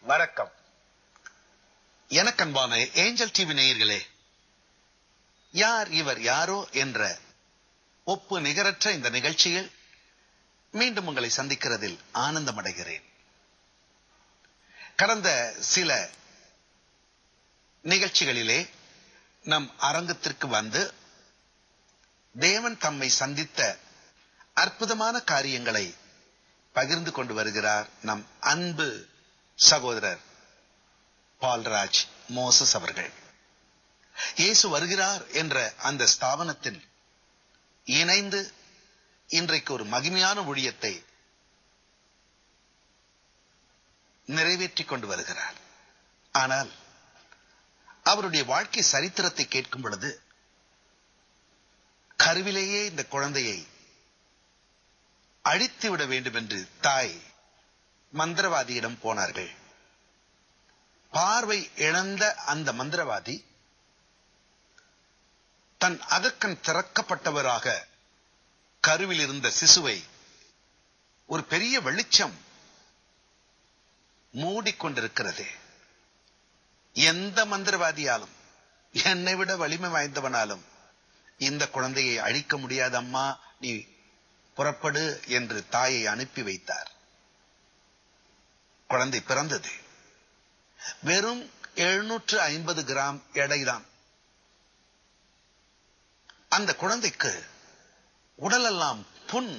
வணக்கம் எனக்கன்பான angel TV நேயர்களே யார் இவர் யாரோ என்ற ஒப்பு நிகரற்ற இந்த நிகழ்ச்சியில் மீண்டும் உங்களை சந்திக்கிறதில் ஆனந்தம் அடைகிறேன் கடந்த சில நிகழ்ச்சிகளிலே நம் அரங்கத்திற்கு வந்து தேவன் தம்மை சந்தித்த அற்புதமான காரியங்களை பகிர்ந்து கொண்டு வருகிறார் நம் அன்பு சகோதரர் பால்ராஜ் மோசஸ் அவர்கள் இயேசு வருகிறார் என்ற அந்த ஸ்தாபனத்தில் இணைந்து இன்றைக்கு ஒரு மகிமையான ஊழியத்தை நிறைவேற்றிக் கொண்டு வருகிறார் ஆனால் அவருடைய வாழ்க்கை சரித்திரத்தை கேட்கும் பொழுது கருவிலேயே இந்த குழந்தையை அழித்து விட வேண்டும் என்று தாய் மந்திரவாதியிடம் போனார்கள் பார்வை இழந்த அந்த மந்திரவாதி தன் அகக்கண் திறக்கப்பட்டவராக கருவில் இருந்த சிசுவை ஒரு பெரிய வெளிச்சம் மூடிக்கொண்டிருக்கிறது எந்த மந்திரவாதியாலும் என்னை விட வலிமை வாய்ந்தவனாலும் இந்த குழந்தையை அழிக்க முடியாது அம்மா நீ புறப்படு என்று தாயை அனுப்பி வைத்தார் குழந்தை பிறந்தது வெறும் எழுநூற்று ஐம்பது கிராம் எடைதான் அந்த குழந்தைக்கு உடலெல்லாம் புண்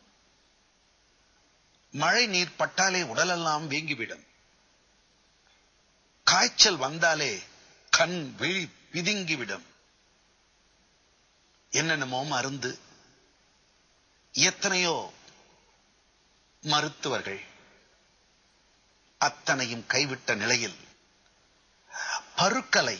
மழை நீர் பட்டாலே உடலெல்லாம் வீங்கிவிடும் காய்ச்சல் வந்தாலே கண் விழி பிதுங்கிவிடும் என்னென்னமோ மருந்து எத்தனையோ மருத்துவர்கள் அத்தனையும் கைவிட்ட நிலையில் பருக்களை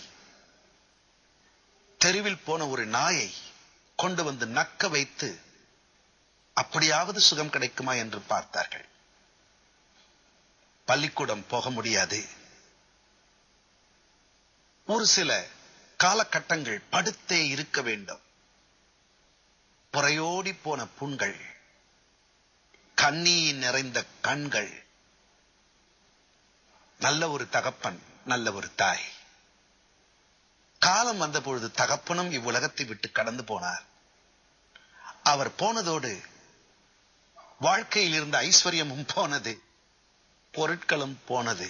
தெருவில் போன ஒரு நாயை கொண்டு வந்து நக்க வைத்து அப்படியாவது சுகம் கிடைக்குமா என்று பார்த்தார்கள் பள்ளிக்கூடம் போக முடியாது ஒரு சில காலகட்டங்கள் படுத்தே இருக்க வேண்டும் புறையோடி போன புண்கள் கண்ணீர் நிறைந்த கண்கள் நல்ல ஒரு தகப்பன் நல்ல ஒரு தாய் காலம் வந்த பொழுது தகப்பனும் இவ்வுலகத்தை விட்டு கடந்து போனார் அவர் போனதோடு வாழ்க்கையில் இருந்த ஐஸ்வர்யமும் போனது பொருட்களும் போனது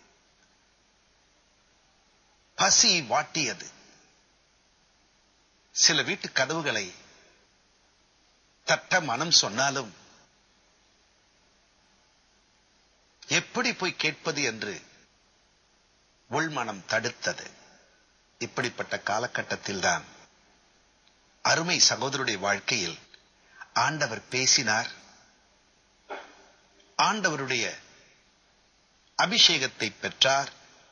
பசி வாட்டியது சில வீட்டு கதவுகளை தட்ட மனம் சொன்னாலும் எப்படி போய் கேட்பது என்று உள்மனம் தடுத்தது இப்படிப்பட்ட காலகட்டத்தில் தான் அருமை சகோதரருடைய வாழ்க்கையில் ஆண்டவர் பேசினார் ஆண்டவருடைய அபிஷேகத்தை பெற்றார்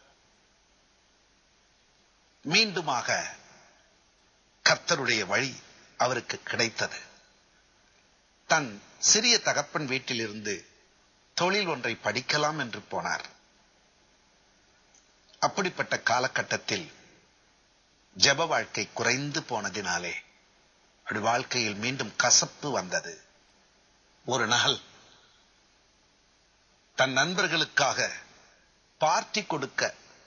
மீண்டுமாக கர்த்தருடைய வழி அவருக்கு கிடைத்தது தன் சிறிய தகப்பன் வீட்டிலிருந்து தொழில் ஒன்றை படிக்கலாம் என்று போனார் அப்படிப்பட்ட காலகட்டத்தில் ஜப வாழ்க்கை குறைந்து போனதினாலே அவருடைய வாழ்க்கையில் மீண்டும் கசப்பு வந்தது ஒரு நாள் தன் நண்பர்களுக்காக பார்ட்டி கொடுக்க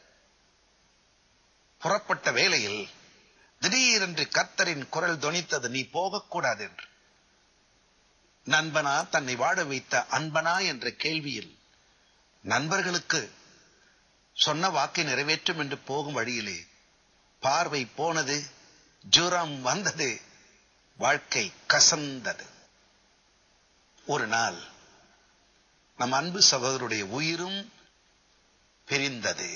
புறப்பட்ட வேளையில் திடீரென்று கர்த்தரின் குரல் தொனித்தது நீ போகக்கூடாது என்று நண்பனா தன்னை வாழ வைத்த அன்பனா என்ற கேள்வியில் நண்பர்களுக்கு சொன்ன வாக்கை நிறைவேற்றும் என்று போகும் வழியிலே பார்வை போனது ஜுரம் வந்தது வாழ்க்கை கசந்தது ஒரு நாள் நம் அன்பு சகோதரருடைய உயிரும் பிரிந்தது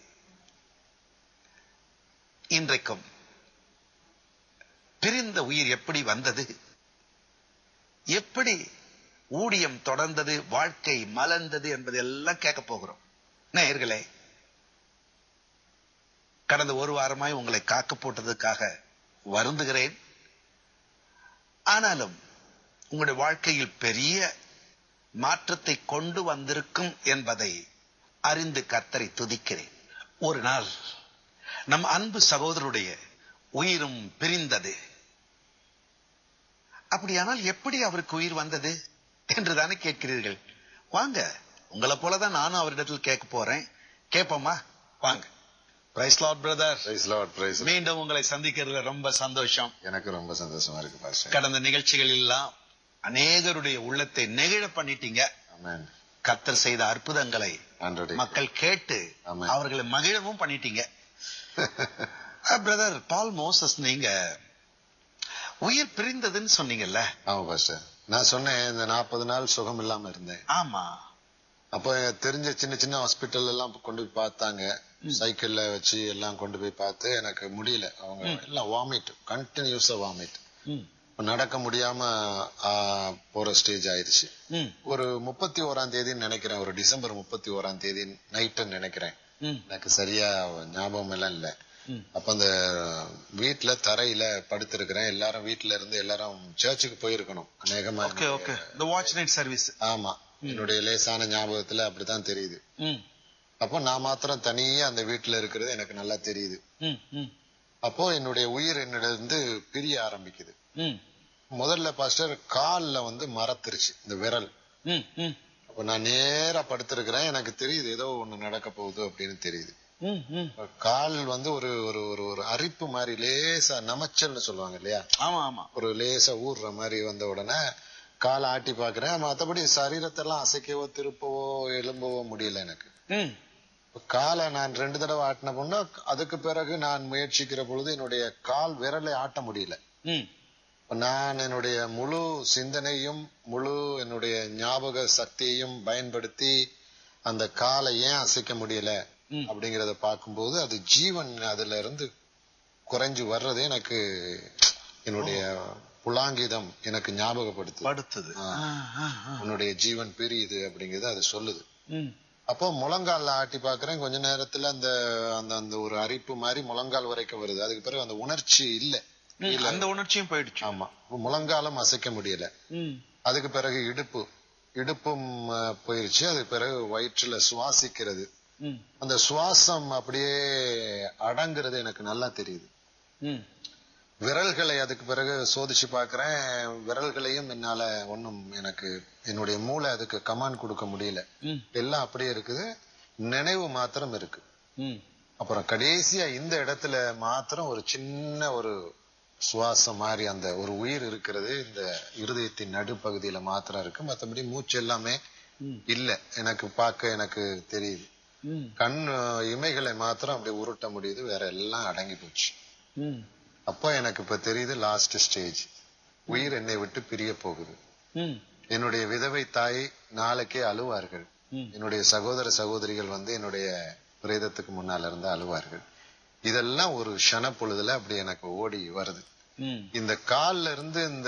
இன்றைக்கும் பிரிந்த உயிர் எப்படி வந்தது எப்படி ஊழியம் தொடர்ந்தது வாழ்க்கை மலர்ந்தது என்பதெல்லாம் கேட்க போகிறோம் நேயர்களே கடந்த ஒரு வாரமாய் உங்களை காக்க போட்டதுக்காக வருந்துகிறேன் ஆனாலும் உங்களுடைய வாழ்க்கையில் பெரிய மாற்றத்தை கொண்டு வந்திருக்கும் என்பதை அறிந்து கர்த்தரை துதிக்கிறேன் ஒரு நாள் நம் அன்பு சகோதரருடைய உயிரும் பிரிந்தது அப்படியானால் எப்படி அவருக்கு உயிர் வந்தது என்று தானே கேட்கிறீர்கள் வாங்க உங்களை போலதான் நானும் அவரிடத்தில் கேட்க போறேன் கேட்போமா வாங்க praise lord brother praise lord praise மீண்டும் உங்களை சந்திக்கிறதுல ரொம்ப சந்தோஷம் எனக்கு ரொம்ப சந்தோஷமா இருக்கு பாஸ்டர் கடந்த நிகழ்ச்சிகள் எல்லாம் அநேகருடைய உள்ளத்தை நெகிழ பண்ணிட்டீங்க ஆமென் கத்தர் செய்த அற்புதங்களை ஆண்டோடைய மக்கள் கேட்டு ஆமென். அவர்களை மகிழவும் பண்ணிட்டீங்க பிரதர் பால் மோசஸ் நீங்க உயிர் பிரிந்ததுன்னு சொன்னீங்கல்ல ஆமா பாஸ்டர் நான் சொன்னேன் இந்த நாற்பது நாள் சுகம் இல்லாம இருந்தேன் ஆமா அப்ப தெரிஞ்ச சின்ன சின்ன ஹாஸ்பிட்டல் எல்லாம் கொண்டு போய் பார்த்தாங்க சைக்கிள்ல வச்சு எல்லாம் கொண்டு போய் பார்த்து எனக்கு முடியல அவங்க எல்லாம் வாமிட் கண்டினியூஸா வாமிட் ம், நடக்க முடியாம ஆ, போற ஸ்டேஜ் ஆயிடுச்சு ம், ஒரு முப்பத்தி ஓராம் தேதின்னு நினைக்கிறேன் ஒரு டிசம்பர் முப்பத்தி ஓராம் தேதி நைட்டு நினைக்கிறேன் ம், எனக்கு சரியா ஞாபகம் எல்லாம் இல்ல ம். அப்ப அந்த வீட்ல தரையில படுத்திருக்கிறேன் எல்லாரும் வீட்ல இருந்து எல்லாரும் சர்ச்சுக்கு போயிருக்கணும் அநேகமா ஓகே ஓகே இந்த வாட்ச் நைட் சர்வீஸ் ஆமா என்னுடைய லேசான ஞாபகத்துல அப்படித்தான் தெரியுது ம், அப்போ நான் மாத்திரம் தனியா அந்த வீட்ல இருக்கிறது எனக்கு நல்லா தெரியுது ம், ம், அப்போ என்னுடைய உயிர் என்னிட இருந்து பிரிய ஆரம்பிக்குது ம், முதல்ல பாஸ்டர் கால்ல வந்து மரத்துருச்சு இந்த விரல் ம், ம், அப்ப நான் நேரா படுத்திருக்கிறேன் எனக்கு தெரியுது ஏதோ ஒண்ணு நடக்க போகுது அப்படின்னு தெரியுது ம், ம். கால் வந்து ஒரு ஒரு ஒரு ஒரு அரிப்பு மாதிரி லேசா நமச்சல்னு சொல்லுவாங்க இல்லையா ஆமா ஆமா ஒரு லேசா ஊறுற மாதிரி வந்த உடனே காலை ஆட்டி பாக்குறேன் மத்தபடி சரீரத்தெல்லாம் அசைக்கவோ திருப்பவோ எழும்பவோ முடியல எனக்கு ம், காலை நான் ரெண்டு தடவை ஆட்டின பொண்ணு அதுக்கு பிறகு நான் முயற்சிக்கிற பொழுது என்னுடைய கால் விரலை ஆட்ட முடியல ம், நான் என்னுடைய முழு சிந்தனையும் முழு என்னுடைய ஞாபக சக்தியையும் பயன்படுத்தி அந்த காலை ஏன் அசைக்க முடியல ம். அப்படிங்கறத பார்க்கும்போது அது ஜீவன் அதுல இருந்து குறைஞ்சு வர்றது எனக்கு என்னுடைய புலாங்கிதம் எனக்கு ஞாபகப்படுத்து படுத்தது ஆ. ஆ, ஆ, ஆ. உன்னுடைய ஜீவன் பிரியுது அப்படிங்கறது அது சொல்லுது ம், அப்போ முழங்கால்ல ஆட்டி பாக்குறேன் கொஞ்ச நேரத்துல அந்த அந்த அந்த ஒரு அரிப்பு மாதிரி முழங்கால் வரைக்கும் வருது அதுக்கு பிறகு அந்த உணர்ச்சி இல்ல ம், அந்த உணர்ச்சியும் போயிடுச்சு ஆமா முழங்காலம் அசைக்க முடியல ம், அதுக்கு பிறகு இடுப்பு இடுப்பும் அஹ், போயிருச்சு அதுக்கு பிறகு வயிற்றுல சுவாசிக்கிறது ம், அந்த சுவாசம் அப்படியே அடங்குறது எனக்கு நல்லா தெரியுது ம், விரல்களை அதுக்கு பிறகு சோதிச்சு பார்க்கிறேன் விரல்களையும் என்னால ஒண்ணும் எனக்கு என்னுடைய மூளை அதுக்கு கமாண்ட் கொடுக்க முடியல ம், எல்லாம் அப்படியே இருக்குது நினைவு மாத்திரம் இருக்கு ம், அப்புறம் கடைசியா இந்த இடத்துல மாத்திரம் ஒரு சின்ன ஒரு சுவாசம் மாதிரி அந்த ஒரு உயிர் இருக்கிறது இந்த இருதயத்தின் நடுப்பகுதியில மாத்திரம் இருக்கு மத்தபடி மூச்சு எல்லாமே ம், இல்ல எனக்கு பார்க்க எனக்கு தெரியுது ம், கண் அஹ், இமைகளை மாத்திரம் அப்படியே உருட்ட முடியுது வேற எல்லாம் அடங்கி போச்சு ம், அப்போ எனக்கு இப்ப தெரியுது லாஸ்ட் ஸ்டேஜ் உயிர் என்னை விட்டு பிரிய போகுது ம், என்னுடைய விதவை தாய் நாளைக்கே அழுவார்கள் ம். என்னுடைய சகோதர சகோதரிகள் வந்து என்னுடைய பிரேதத்துக்கு முன்னால இருந்து அழுவார்கள் இதெல்லாம் ஒரு க்ஷண பொழுதுல அப்படி எனக்கு ஓடி வருது ம். இந்த கால்ல இருந்து இந்த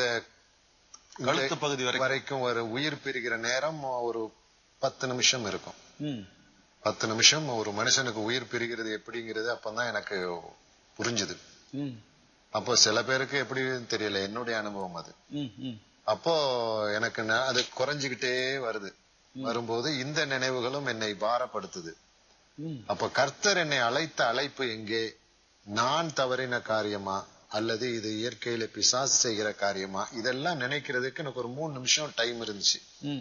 கழுத்து பகுதி வரைக்கும் வரைக்கும் ஒரு உயிர் பிரிகிற நேரம் ஒரு பத்து நிமிஷம் இருக்கும் ம், பத்து நிமிஷம் ஒரு மனுஷனுக்கு உயிர் பிரிகிறது எப்படிங்கிறது அப்பதான் எனக்கு புரிஞ்சுது ம், அப்போ சில பேருக்கு எப்படின்னு தெரியல என்னுடைய அனுபவம் அது ம், ம், அப்போ எனக்கு ந- அது குறைஞ்சுகிட்டே வருது வரும்போது இந்த நினைவுகளும் என்னை பாரப்படுத்துது ம், அப்ப கர்த்தர் என்னை அழைத்த அழைப்பு எங்கே நான் தவறின காரியமா அல்லது இது இயற்கையில பிசாசு செய்கிற காரியமா இதெல்லாம் நினைக்கிறதுக்கு எனக்கு ஒரு மூணு நிமிஷம் டைம் இருந்துச்சு ம்,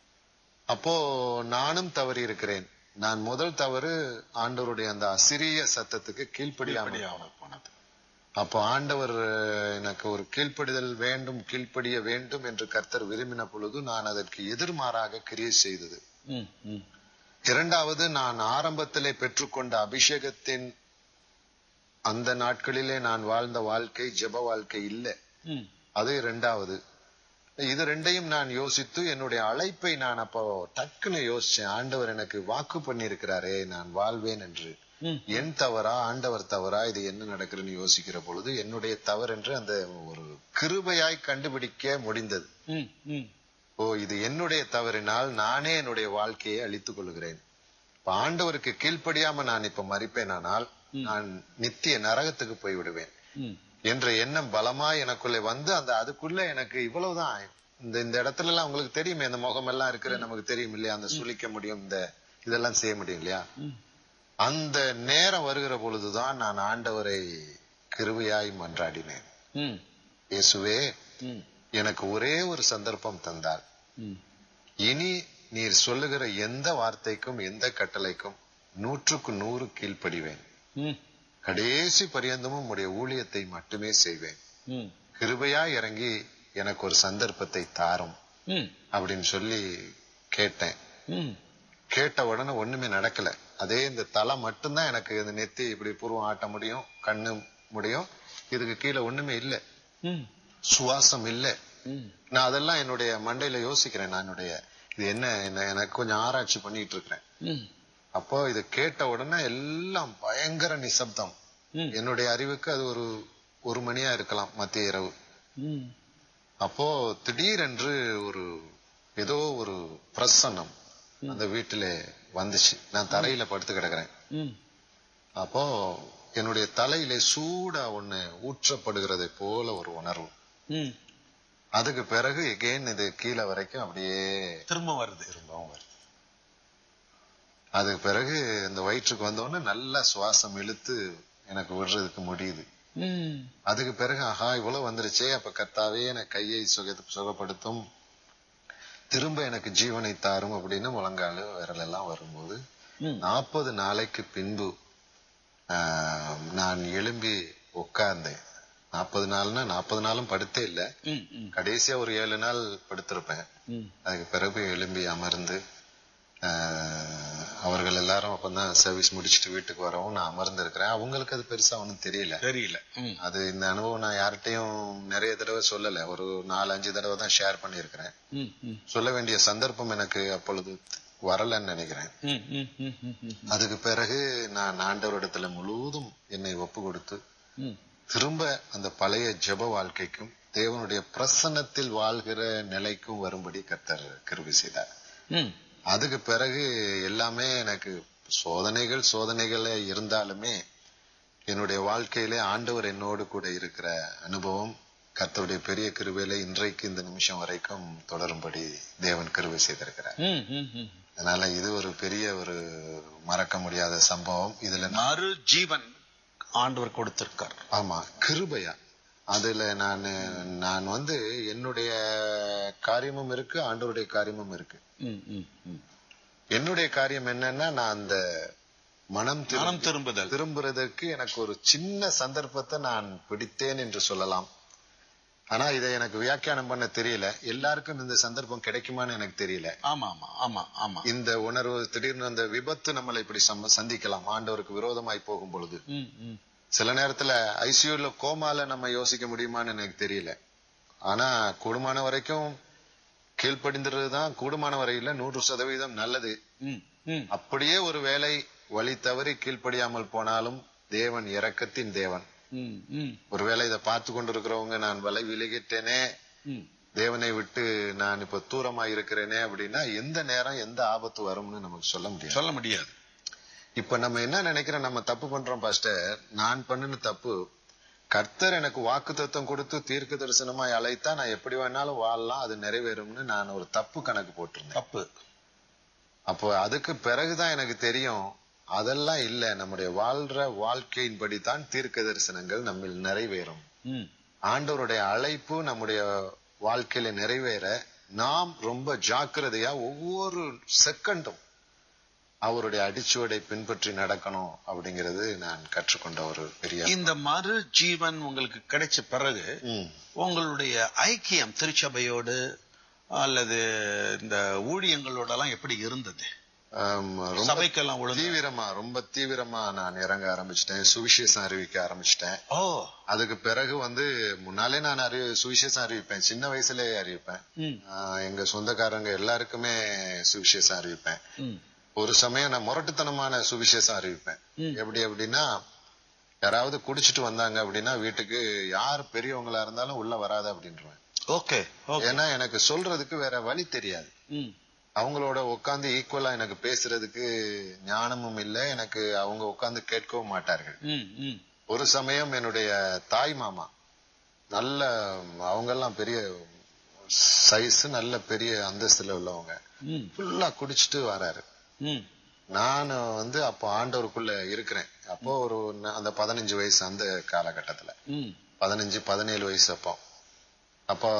அப்போ நானும் தவறி இருக்கிறேன் நான் முதல் தவறு ஆண்டவருடைய அந்த அசிரிய சத்தத்துக்கு கீழ்ப்படியாமல் கீழ்ப்படியாமல் போனது அப்போ ஆண்டவர் அஹ், எனக்கு ஒரு கீழ்ப்படிதல் வேண்டும் கீழ்ப்படிய வேண்டும் என்று கர்த்தர் விரும்பின பொழுது நான் அதற்கு எதிர்மாறாக கிரியை செய்தது ம், ம், இரண்டாவது நான் ஆரம்பத்திலே பெற்றுக்கொண்ட அபிஷேகத்தின் அந்த நாட்களிலே நான் வாழ்ந்த வாழ்க்கை ஜெப வாழ்க்கை இல்லை ம், அது இரண்டாவது இது ரெண்டையும் நான் யோசித்து என்னுடைய அழைப்பை நான் அப்போ டக்குன்னு யோசிச்சேன் ஆண்டவர் எனக்கு வாக்கு பண்ணியிருக்கிறாரே நான் வாழ்வேன் என்று ம், என் தவறா ஆண்டவர் தவறா இது என்ன நடக்குதுன்னு யோசிக்கிற பொழுது என்னுடைய தவறு என்று அந்த ஒரு கிருபையாய் கண்டுபிடிக்க முடிந்தது ம், ம், ஓ இது என்னுடைய தவறினால் நானே என்னுடைய வாழ்க்கையை அழித்துக் கொள்கிறேன் இப்ப ஆண்டவருக்கு கீழ்ப்படியாம நான் இப்ப மறிப்பேனானால் நான் நித்திய நரகத்துக்கு போய் விடுவேன் ம், என்ற எண்ணம் பலமா எனக்குள்ளே வந்து அந்த அதுக்குள்ள எனக்கு இவ்வளவுதான் இந்த இந்த இடத்துல எல்லாம் உங்களுக்கு தெரியுமே இந்த முகம் எல்லாம் இருக்கிற நமக்கு தெரியும் இல்லையா அந்த சுளிக்க முடியும் இந்த இதெல்லாம் செய்ய முடியும் இல்லையா ம். அந்த நேரம் வருகிற பொழுதுதான் நான் ஆண்டவரை கிருபையாய் மன்றாடினேன் ம், இயேசுவே ம், எனக்கு ஒரே ஒரு சந்தர்ப்பம் தந்தால் ம், இனி நீர் சொல்லுகிற எந்த வார்த்தைக்கும் எந்த கட்டளைக்கும் நூற்றுக்கு நூறு கீழ்ப்படிவேன் ம் கடைசி பரியந்தமும் உம்முடைய ஊழியத்தை மட்டுமே செய்வேன் ம் கிருபையா இறங்கி எனக்கு ஒரு சந்தர்ப்பத்தை தாரும் ம் அப்படின்னு சொல்லி கேட்டேன் ம் கேட்ட உடனே ஒண்ணுமே நடக்கல அதே இந்த தலை மட்டும்தான் எனக்கு இந்த நெத்தி இப்படி புருவம் ஆட்ட முடியும் கண்ணு முடியும் இதுக்கு கீழே ஒண்ணுமே இல்ல ம் சுவாசம் இல்ல ம் நான் அதெல்லாம் என்னுடைய மண்டையில யோசிக்கிறேன் நான் என்னுடைய இது என்ன என்ன எனக்கு கொஞ்சம் ஆராய்ச்சி பண்ணிட்டு இருக்கிறேன் ம் அப்போ இது கேட்ட உடனே எல்லாம் பயங்கர நிசப்தம் ம் என்னுடைய அறிவுக்கு அது ஒரு ஒரு மணியா இருக்கலாம் மத்திய இரவு ம் அப்போ திடீரென்று ஒரு ஏதோ ஒரு பிரசன்னம் அந்த வீட்டிலே வந்துச்சு நான் தரையில படுத்து கிடக்குறேன் ம் அப்போ என்னுடைய தலையிலே சூடா ஒண்ணு ஊற்றப்படுகிறதை போல ஒரு உணர்வு ம் அதுக்கு பிறகு எகெயின் இது கீழே வரைக்கும் அப்படியே திரும்ப வருது திரும்பவும் வருது அதுக்கு பிறகு இந்த வயிற்றுக்கு வந்தோடனே நல்லா சுவாசம் இழுத்து எனக்கு விடுறதுக்கு முடியுது ம் அதுக்கு பிறகு ஆஹா இவ்வளவு வந்துருச்சே அப்ப கர்த்தாவே எனக்கு கையை சுக சுகப்படுத்தும் திரும்ப எனக்கு ஜீவனை தாரும் அப்படின்னு முழங்காலு விரல் எல்லாம் வரும்போது ம் நாற்பது நாளைக்கு பின்பு ஆஹ், நான் எழும்பி உட்கார்ந்தேன் நாற்பது நாள்னா நாற்பது நாளும் படுத்தே இல்ல ம் ம் கடைசியா ஒரு ஏழு நாள் படுத்திருப்பேன் ம் அதுக்கு பிறகு எழும்பி அமர்ந்து ஆஹ், அவர்கள் எல்லாரும் அப்பதான் சர்வீஸ் முடிச்சிட்டு வீட்டுக்கு வரவும் நான் அமர்ந்து இருக்கிறேன் அவங்களுக்கு அது பெருசா ஒண்ணும் தெரியல தெரியல ம் அது இந்த அனுபவம் நான் யார்கிட்டயும் நிறைய தடவை சொல்லல ஒரு நாலு அஞ்சு தடவை தான் ஷேர் பண்ணியிருக்கிறேன் ம் ம் சொல்ல வேண்டிய சந்தர்ப்பம் எனக்கு அப்பொழுது வரலன்னு நினைக்கிறேன் ம் ம் ம் ம் ம் அதுக்கு பிறகு நான் ஆண்டவரிடத்துல முழுவதும் என்னை ஒப்பு கொடுத்து ம் திரும்ப அந்த பழைய ஜெப வாழ்க்கைக்கும் தேவனுடைய பிரசன்னத்தில் வாழ்கிற நிலைக்கும் வரும்படி கர்த்தர் கிருபை செய்தார் ம் அதுக்கு பிறகு எல்லாமே எனக்கு சோதனைகள் சோதனைகளே இருந்தாலுமே என்னுடைய வாழ்க்கையிலே ஆண்டவர் என்னோடு கூட இருக்கிற அனுபவம் கர்த்தருடைய பெரிய கிருபையில இன்றைக்கு இந்த நிமிஷம் வரைக்கும் தொடரும்படி தேவன் கிருபை செய்திருக்கிறார் ம் ம் ம் அதனால இது ஒரு பெரிய ஒரு மறக்க முடியாத சம்பவம் இதுல நான் மறு ஜீவன் ஆண்டவர் கொடுத்திருக்கார் ஆமா கிருபையா அதுல நான் நான் வந்து என்னுடைய காரியமும் இருக்கு ஆண்டவருடைய காரியமும் இருக்கு ம் ம் ம் என்னுடைய காரியம் என்னன்னா நான் அந்த மனம் திரு- மனம் திரும்புதல் திரும்புறதற்கு எனக்கு ஒரு சின்ன சந்தர்ப்பத்தை நான் பிடித்தேன் என்று சொல்லலாம் ஆனா இதை எனக்கு வியாக்கியானம் பண்ண தெரியல எல்லாருக்கும் இந்த சந்தர்ப்பம் கிடைக்குமான்னு எனக்கு தெரியல ஆமா ஆமா ஆமா ஆமா இந்த உணர்வு திடீர்னு அந்த விபத்து நம்மளை இப்படி சம்ம- சந்திக்கலாம் ஆண்டவருக்கு விரோதமாய் போகும் பொழுது ம் ம் சில நேரத்துல ஐசியூல கோமால நம்ம யோசிக்க முடியுமான்னு எனக்கு தெரியல ஆனா கூடுமான வரைக்கும் கீழ்ப்படிந்துறதுதான் கூடுமான வரையில நூறு சதவீதம் நல்லது ம் ம் அப்படியே ஒரு வேளை வழி தவறி கீழ்ப்படியாமல் போனாலும் தேவன் இரக்கத்தின் தேவன் ம் ம் ஒருவேளை இதை பார்த்து கொண்டிருக்கிறவங்க நான் வலை விலகிட்டேனே ம் தேவனை விட்டு நான் இப்ப தூரமா இருக்கிறேனே அப்படின்னா எந்த நேரம் எந்த ஆபத்து வரும்னு நமக்கு சொல்ல முடியாது சொல்ல முடியாது இப்ப நம்ம என்ன நினைக்கிறோம் நம்ம தப்பு பண்றோம் பாஸ்டர் நான் பண்ணின தப்பு கர்த்தர் எனக்கு வாக்கு தத்துவம் கொடுத்து தீர்க்க தரிசனமாய் அழைத்தா நான் எப்படி வேணாலும் வாழலாம் அது நிறைவேறும்னு நான் ஒரு தப்பு கணக்கு போட்டிருந்தேன் தப்பு அப்போ அதுக்கு பிறகுதான் எனக்கு தெரியும் அதெல்லாம் இல்ல நம்முடைய வாழ்ற வாழ்க்கையின்படி தான் தீர்க்க தரிசனங்கள் நம்மில் நிறைவேறும் ம் ஆண்டவருடைய அழைப்பு நம்முடைய வாழ்க்கையில நிறைவேற நாம் ரொம்ப ஜாக்கிரதையா ஒவ்வொரு செகண்டும் அவருடைய அடிச்சுவடை பின்பற்றி நடக்கணும் அப்படிங்கிறது நான் கற்றுக்கொண்ட ஒரு பெரிய இந்த மறு ஜீவன் உங்களுக்கு கிடைச்ச பிறகு ம். உங்களுடைய ஐக்கியம் திருச்சபையோடு அல்லது இந்த ஊழியங்களோட எல்லாம் எப்படி இருந்தது ஆம், ரொம்ப சபைக்கெல்லாம் ஒழுங்கு தீவிரமா ரொம்ப தீவிரமா நான் இறங்க ஆரம்பிச்சிட்டேன் சுவிசேஷம் அறிவிக்க ஆரம்பிச்சிட்டேன் ஓ அதுக்கு பிறகு வந்து முன்னாலே நான் அறி சுவிசேஷம் அறிவிப்பேன் சின்ன வயசுலயே அறிவிப்பேன் ம் ஆஹ் எங்க சொந்தக்காரங்க எல்லாருக்குமே சுவிசேஷம் அறிவிப்பேன் ம் ஒரு சமயம் நான் முரட்டுத்தனமான சுவிசேஷம் அறிவிப்பேன் ம். எப்படி அப்படின்னா யாராவது குடிச்சிட்டு வந்தாங்க அப்படின்னா வீட்டுக்கு யார் பெரியவங்களா இருந்தாலும் உள்ள வராத அப்படின்றேன் ஓகே ஓகே ஏன்னா எனக்கு சொல்றதுக்கு வேற வழி தெரியாது ம் அவங்களோட உட்கார்ந்து ஈக்குவலா எனக்கு பேசுறதுக்கு ஞானமும் இல்லை எனக்கு அவங்க உட்கார்ந்து கேட்கவும் மாட்டார்கள் ம் ம் ஒரு சமயம் என்னுடைய தாய் மாமா நல்ல அவங்கெல்லாம் பெரிய சைஸ் நல்ல பெரிய அந்தஸ்துல உள்ளவங்க ம் ஃபுல்லா குடிச்சிட்டு வராரு ம் நான் வந்து அப்போ ஆண்டவருக்குள்ள இருக்கிறேன் அப்போ ஒரு ந- அந்த பதினஞ்சு வயசு அந்த காலகட்டத்துல ம் பதினஞ்சு பதினேழு வயசு அப்போ அப்போ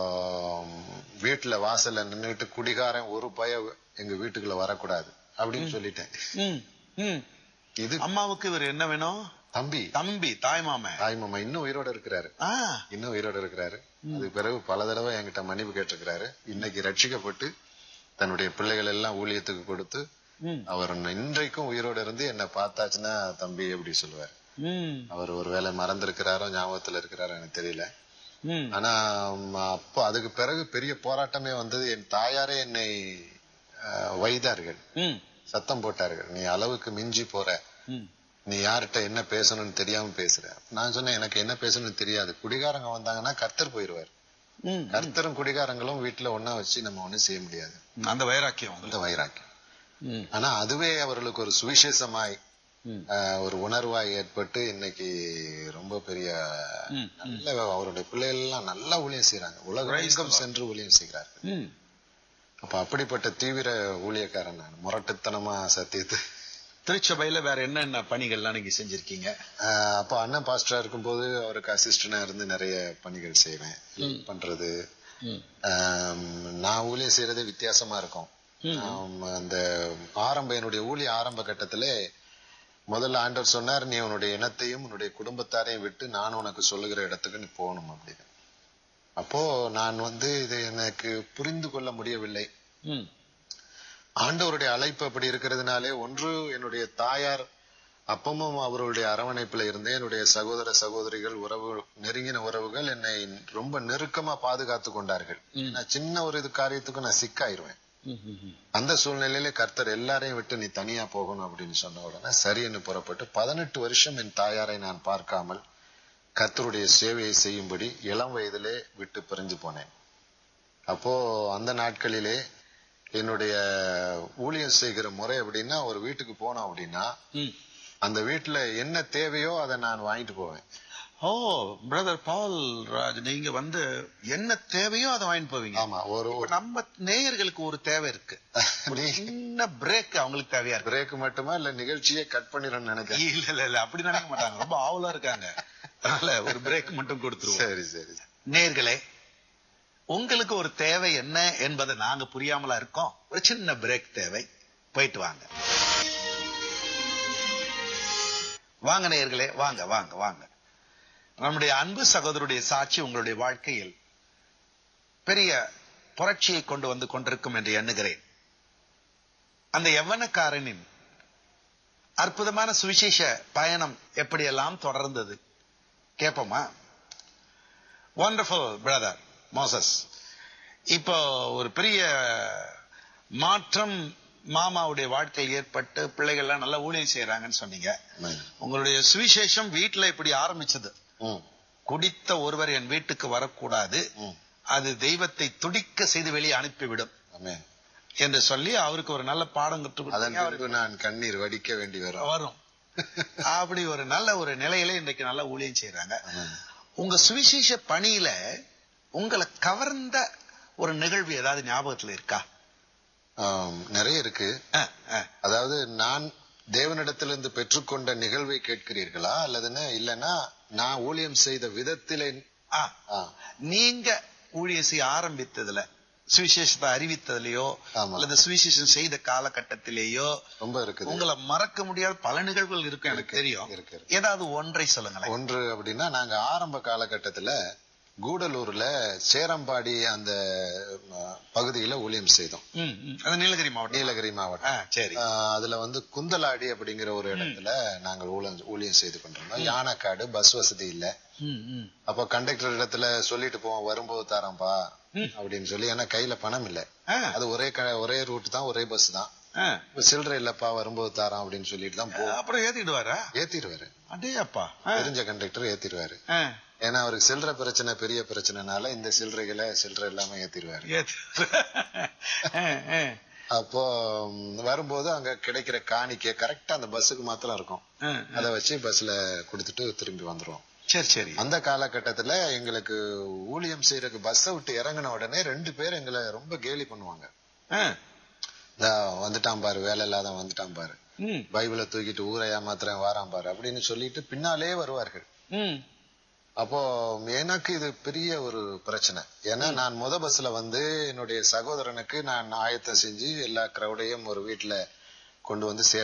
ம், வீட்டுல வாசல்ல நின்னுட்டு குடிகாரன் ஒரு பய எங்க வீட்டுக்குள்ள வரக்கூடாது அப்படின்னு சொல்லிட்டேன் ம் ம். இது அம்மாவுக்கு இவர் என்ன வேணும் தம்பி தம்பி தாய் மாமன் தாய் மாமா இன்னும் உயிரோட இருக்கிறாரு ஆ இன்னும் உயிரோட இருக்கிறாரு அதுக்கு பிறகு பல தடவை என்கிட்ட மன்னிப்பு கேட்டிருக்கிறாரு இன்னைக்கு ரட்சிக்கப்பட்டு தன்னுடைய பிள்ளைகள் எல்லாம் ஊழியத்துக்கு கொடுத்து ம். அவர் இன்றைக்கும் உயிரோட இருந்து என்ன பார்த்தாச்சுன்னா தம்பி எப்படி சொல்லுவார் ம். அவர் ஒருவேளை மறந்திருக்கிறாரோ ஞாபகத்துல இருக்கிறாரோ எனக்கு தெரியல ம். ஆனா ம், அப்போ அதுக்கு பிறகு பெரிய போராட்டமே வந்தது என் தாயாரே என்னை அஹ், வைதார்கள் ம். சத்தம் போட்டார்கள் நீ அளவுக்கு மிஞ்சி போற ம். நீ யார்கிட்ட என்ன பேசணும்னு தெரியாம பேசுற நான் சொன்னேன் எனக்கு என்ன பேசணும்னு தெரியாது குடிகாரங்க வந்தாங்கன்னா கர்த்தர் போயிருவார் ம். கர்த்தரும் குடிகாரங்களும் வீட்டுல ஒண்ணா வச்சு நம்ம ஒண்ணும் செய்ய முடியாது அந்த வைராக்கியம் அந்த வைராக்கியம் ம். ஆனா அதுவே அவர்களுக்கு ஒரு சுவிசேஷமாய் ம். ஆஹ், ஒரு உணர்வாய் ஏற்பட்டு இன்னைக்கு ரொம்ப பெரிய ம். நல்ல அவருடைய பிள்ளைகள் எல்லாம் நல்லா ஊழியம் செய்யறாங்க Praise the உலகம் Lord. சென்று ஊழியம் செய்கிறார்கள் ம். அப்ப அப்படிப்பட்ட தீவிர ஊழியக்காரன் நான் முரட்டுத்தனமா சத்தியத்தை திருச்சபையில வேற என்னென்ன பணிகள்லாம் நீங்க செஞ்சிருக்கீங்க ஆஹ், அப்போ அண்ணன் பாஸ்டரா இருக்கும்போது அவருக்கு அசிஸ்டண்டா இருந்து நிறைய பணிகள் செய்வேன் ம். பண்றது ம். ஆம், நான் ஊழியம் செய்யறதே வித்தியாசமா இருக்கும் ம். ஆம், அந்த ஆரம்ப என்னுடைய ஊழிய ஆரம்ப கட்டத்துல முதல்ல ஆண்டவர் சொன்னார் நீ உன்னுடைய இனத்தையும் உன்னுடைய குடும்பத்தாரையும் விட்டு நான் உனக்கு சொல்லுகிற இடத்துக்கு நீ போகணும் அப்படின்னு அப்போ நான் வந்து இது எனக்கு புரிந்து கொள்ள முடியவில்லை ம். ஆண்டவருடைய அழைப்பு அப்படி இருக்கிறதுனாலே ஒன்று என்னுடைய தாயார் அப்பமும் அவருடைய அரவணைப்புல இருந்தேன் என்னுடைய சகோதர சகோதரிகள் உறவு நெருங்கின உறவுகள் என்னை ரொம்ப நெருக்கமா பாதுகாத்து கொண்டார்கள் ம். நான் சின்ன ஒரு இது காரியத்துக்கு நான் சிக்காயிருவேன் ம். ம். ம். அந்த சூழ்நிலையில கர்த்தர் எல்லாரையும் விட்டு நீ தனியா போகணும் அப்படின்னு சொன்ன உடனே சரின்னு புறப்பட்டு பதினெட்டு வருஷம் என் தாயாரை நான் பார்க்காமல் கர்த்தருடைய சேவையை செய்யும்படி இளம் வயதிலே விட்டு பிரிஞ்சு போனேன் அப்போ அந்த நாட்களிலே என்னுடைய ஊழியம் செய்கிற முறை அப்படின்னா ஒரு வீட்டுக்கு போனோம் அப்படின்னா ம். அந்த வீட்டுல என்ன தேவையோ அதை நான் வாங்கிட்டு போவேன் ஓ பிரதர் பால் ராஜ் நீங்க வந்து என்ன தேவையோ அதை வாங்கிட்டு போவீங்க ஆமா ஒரு இப்ப நம்ம நேயர்களுக்கு ஒரு தேவை இருக்கு ஒரு சின்ன பிரேக் அவங்களுக்கு தேவையா இருக்கு பிரேக் மட்டுமா இல்ல நிகழ்ச்சியே கட் பண்ணிடணும்னு நினைக்கிறேன் இல்ல இல்ல இல்ல அப்படி நினைக்க மாட்டாங்க ரொம்ப ஆவலா இருக்காங்க அதனால ஒரு பிரேக் மட்டும் கொடுத்துருவோம் சரி சரி நேர்களே உங்களுக்கு ஒரு தேவை என்ன என்பதை நாங்க புரியாமலா இருக்கோம் ஒரு சின்ன பிரேக் தேவை போயிட்டு வாங்க வாங்க நேயர்களே வாங்க வாங்க வாங்க நம்முடைய அன்பு சகோதரருடைய சாட்சி உங்களுடைய வாழ்க்கையில் பெரிய புரட்சியை கொண்டு வந்து கொண்டிருக்கும் என்று எண்ணுகிறேன் அந்த யவனக்காரனின் அற்புதமான சுவிசேஷ பயணம் எப்படியெல்லாம் தொடர்ந்தது கேட்போமா வண்டர்ஃபுல் பிரதர் மோசஸ் இப்போ ஒரு பெரிய மாற்றம் மாமாவுடைய வாழ்க்கையில் ஏற்பட்டு பிள்ளைகள்லாம் நல்லா ஊழியம் செய்யறாங்கன்னு சொன்னீங்க ஆமென். உங்களுடைய சுவிசேஷம் வீட்டுல இப்படி ஆரம்பிச்சது ம், குடித்த ஒருவர் என் வீட்டுக்கு வரக்கூடாது ம். அது தெய்வத்தை துடிக்க செய்து வெளியே அனுப்பிவிடும் ஆமென். என்று சொல்லி அவருக்கு ஒரு நல்ல பாடம் கற்றுக் அதன் கொடுத்தீங்க. அவருக்கு பின்பு நான் கண்ணீர் வடிக்க வேண்டி வரும் வரும் அப்படி ஒரு நல்ல ஒரு நிலையில இன்றைக்கு நல்லா ஊழியம் செய்யறாங்க ஆமென். உங்க சுவிசேஷ பணியில உங்களை கவர்ந்த ஒரு நிகழ்வு ஏதாவது ஞாபகத்துல இருக்கா ஆம், நிறைய இருக்கு அஹ், அஹ். அதாவது நான் தேவனிடத்திலிருந்து பெற்றுக்கொண்ட நிகழ்வை கேட்கிறீர்களா அல்லதுன்னா இல்லைன்னா நான் ஊழியம் செய்த விதத்திலே ஆ, ஆ, நீங்க ஊழியம் செய்ய ஆரம்பித்ததுல சுவிசேஷத்தை அறிவித்ததுலயோ ஆமா. அல்லது சுவிசேஷம் செய்த காலகட்டத்திலேயோ ரொம்ப இருக்குது உங்களை மறக்க முடியாத பல நிகழ்வுகள் இருக்கும் எனக்கு இருக்கு, தெரியும் இருக்கு, இருக்கு. ஏதாவது ஒன்றை சொல்லுங்களேன் ஒன்று அப்படின்னா நாங்க ஆரம்ப காலகட்டத்துல கூடலூர்ல சேரம்பாடி அந்த ம, பகுதியில ஊழியம் செய்தோம் ம், ம். அது நீலகிரி மாவட்டம் நீலகிரி மாவட்டம் ஆ, சரி ஆ, அதுல வந்து குந்தலாடி அப்படிங்கிற ஒரு இடத்துல நாங்கள் ஊழியம் ஊழியம் செய்து கொண்டிருந்தோம் யானைக்காடு பஸ் வசதி இல்ல ம், ம். அப்போ கண்டக்டர் இடத்துல சொல்லிட்டு போவோம் வரும்போது தரேன்பா ம். அப்படின்னு சொல்லி ஏன்னா கையில பணம் இல்ல ஆ, அது ஒரே க- ஒரே ரூட் தான் ஒரே பஸ் தான் ஆ. இப்ப சில்லறை இல்லப்பா வரும்போது தாரான் அப்படின்னு சொல்லிட்டு தான் போவோம் அப்புறம் ஏத்திடுவாரா ஏத்திடுவாரு அடே அப்பா ஆ, தெரிஞ்ச கண்டக்டர் ஏத்திடுவாரு ஆ. ஏன்னா அவருக்கு சில்லறை பிரச்சனை பெரிய பிரச்சனைனால இந்த சில்லறைகளை சில்லறை இல்லாம ஏத்திடுவாரு ஏத்து. ஆ, ஆ. அப்போ ம், வரும்போது அங்க கிடைக்கிற காணிக்கை கரெக்டா அந்த பஸ்ஸுக்கு மாத்திரம் இருக்கும் ஆ, அதை வச்சு பஸ்ல கொடுத்துட்டு திரும்பி வந்துருவோம் சரி சரி அந்த காலகட்டத்துல எங்களுக்கு ஊழியம் செய்யறதுக்கு பஸ்ஸை விட்டு இறங்கின உடனே ரெண்டு பேர் எங்களை ரொம்ப கேலி பண்ணுவாங்க ஆ, "இந்தா, வந்துட்டான் பாரு வேலை இல்லாத வந்துட்டான் பாரு ம், பைபிளை தூக்கிட்டு ஊரை ஏமாத்துறேன் வாரான் பாரு அப்படின்னு சொல்லிட்டு பின்னாலே வருவார்கள் ம். அப்போ எனக்கு இது பெரிய ஒரு பிரச்சனை ஏன்னா நான் முத பஸ்ல வந்து என்னுடைய சகோதரனுக்கு நான் ஆயத்தம் செஞ்சு எல்லா கிரௌடையும் ஒரு வீட்டுல கொண்டு வந்து சேர்க்கணும்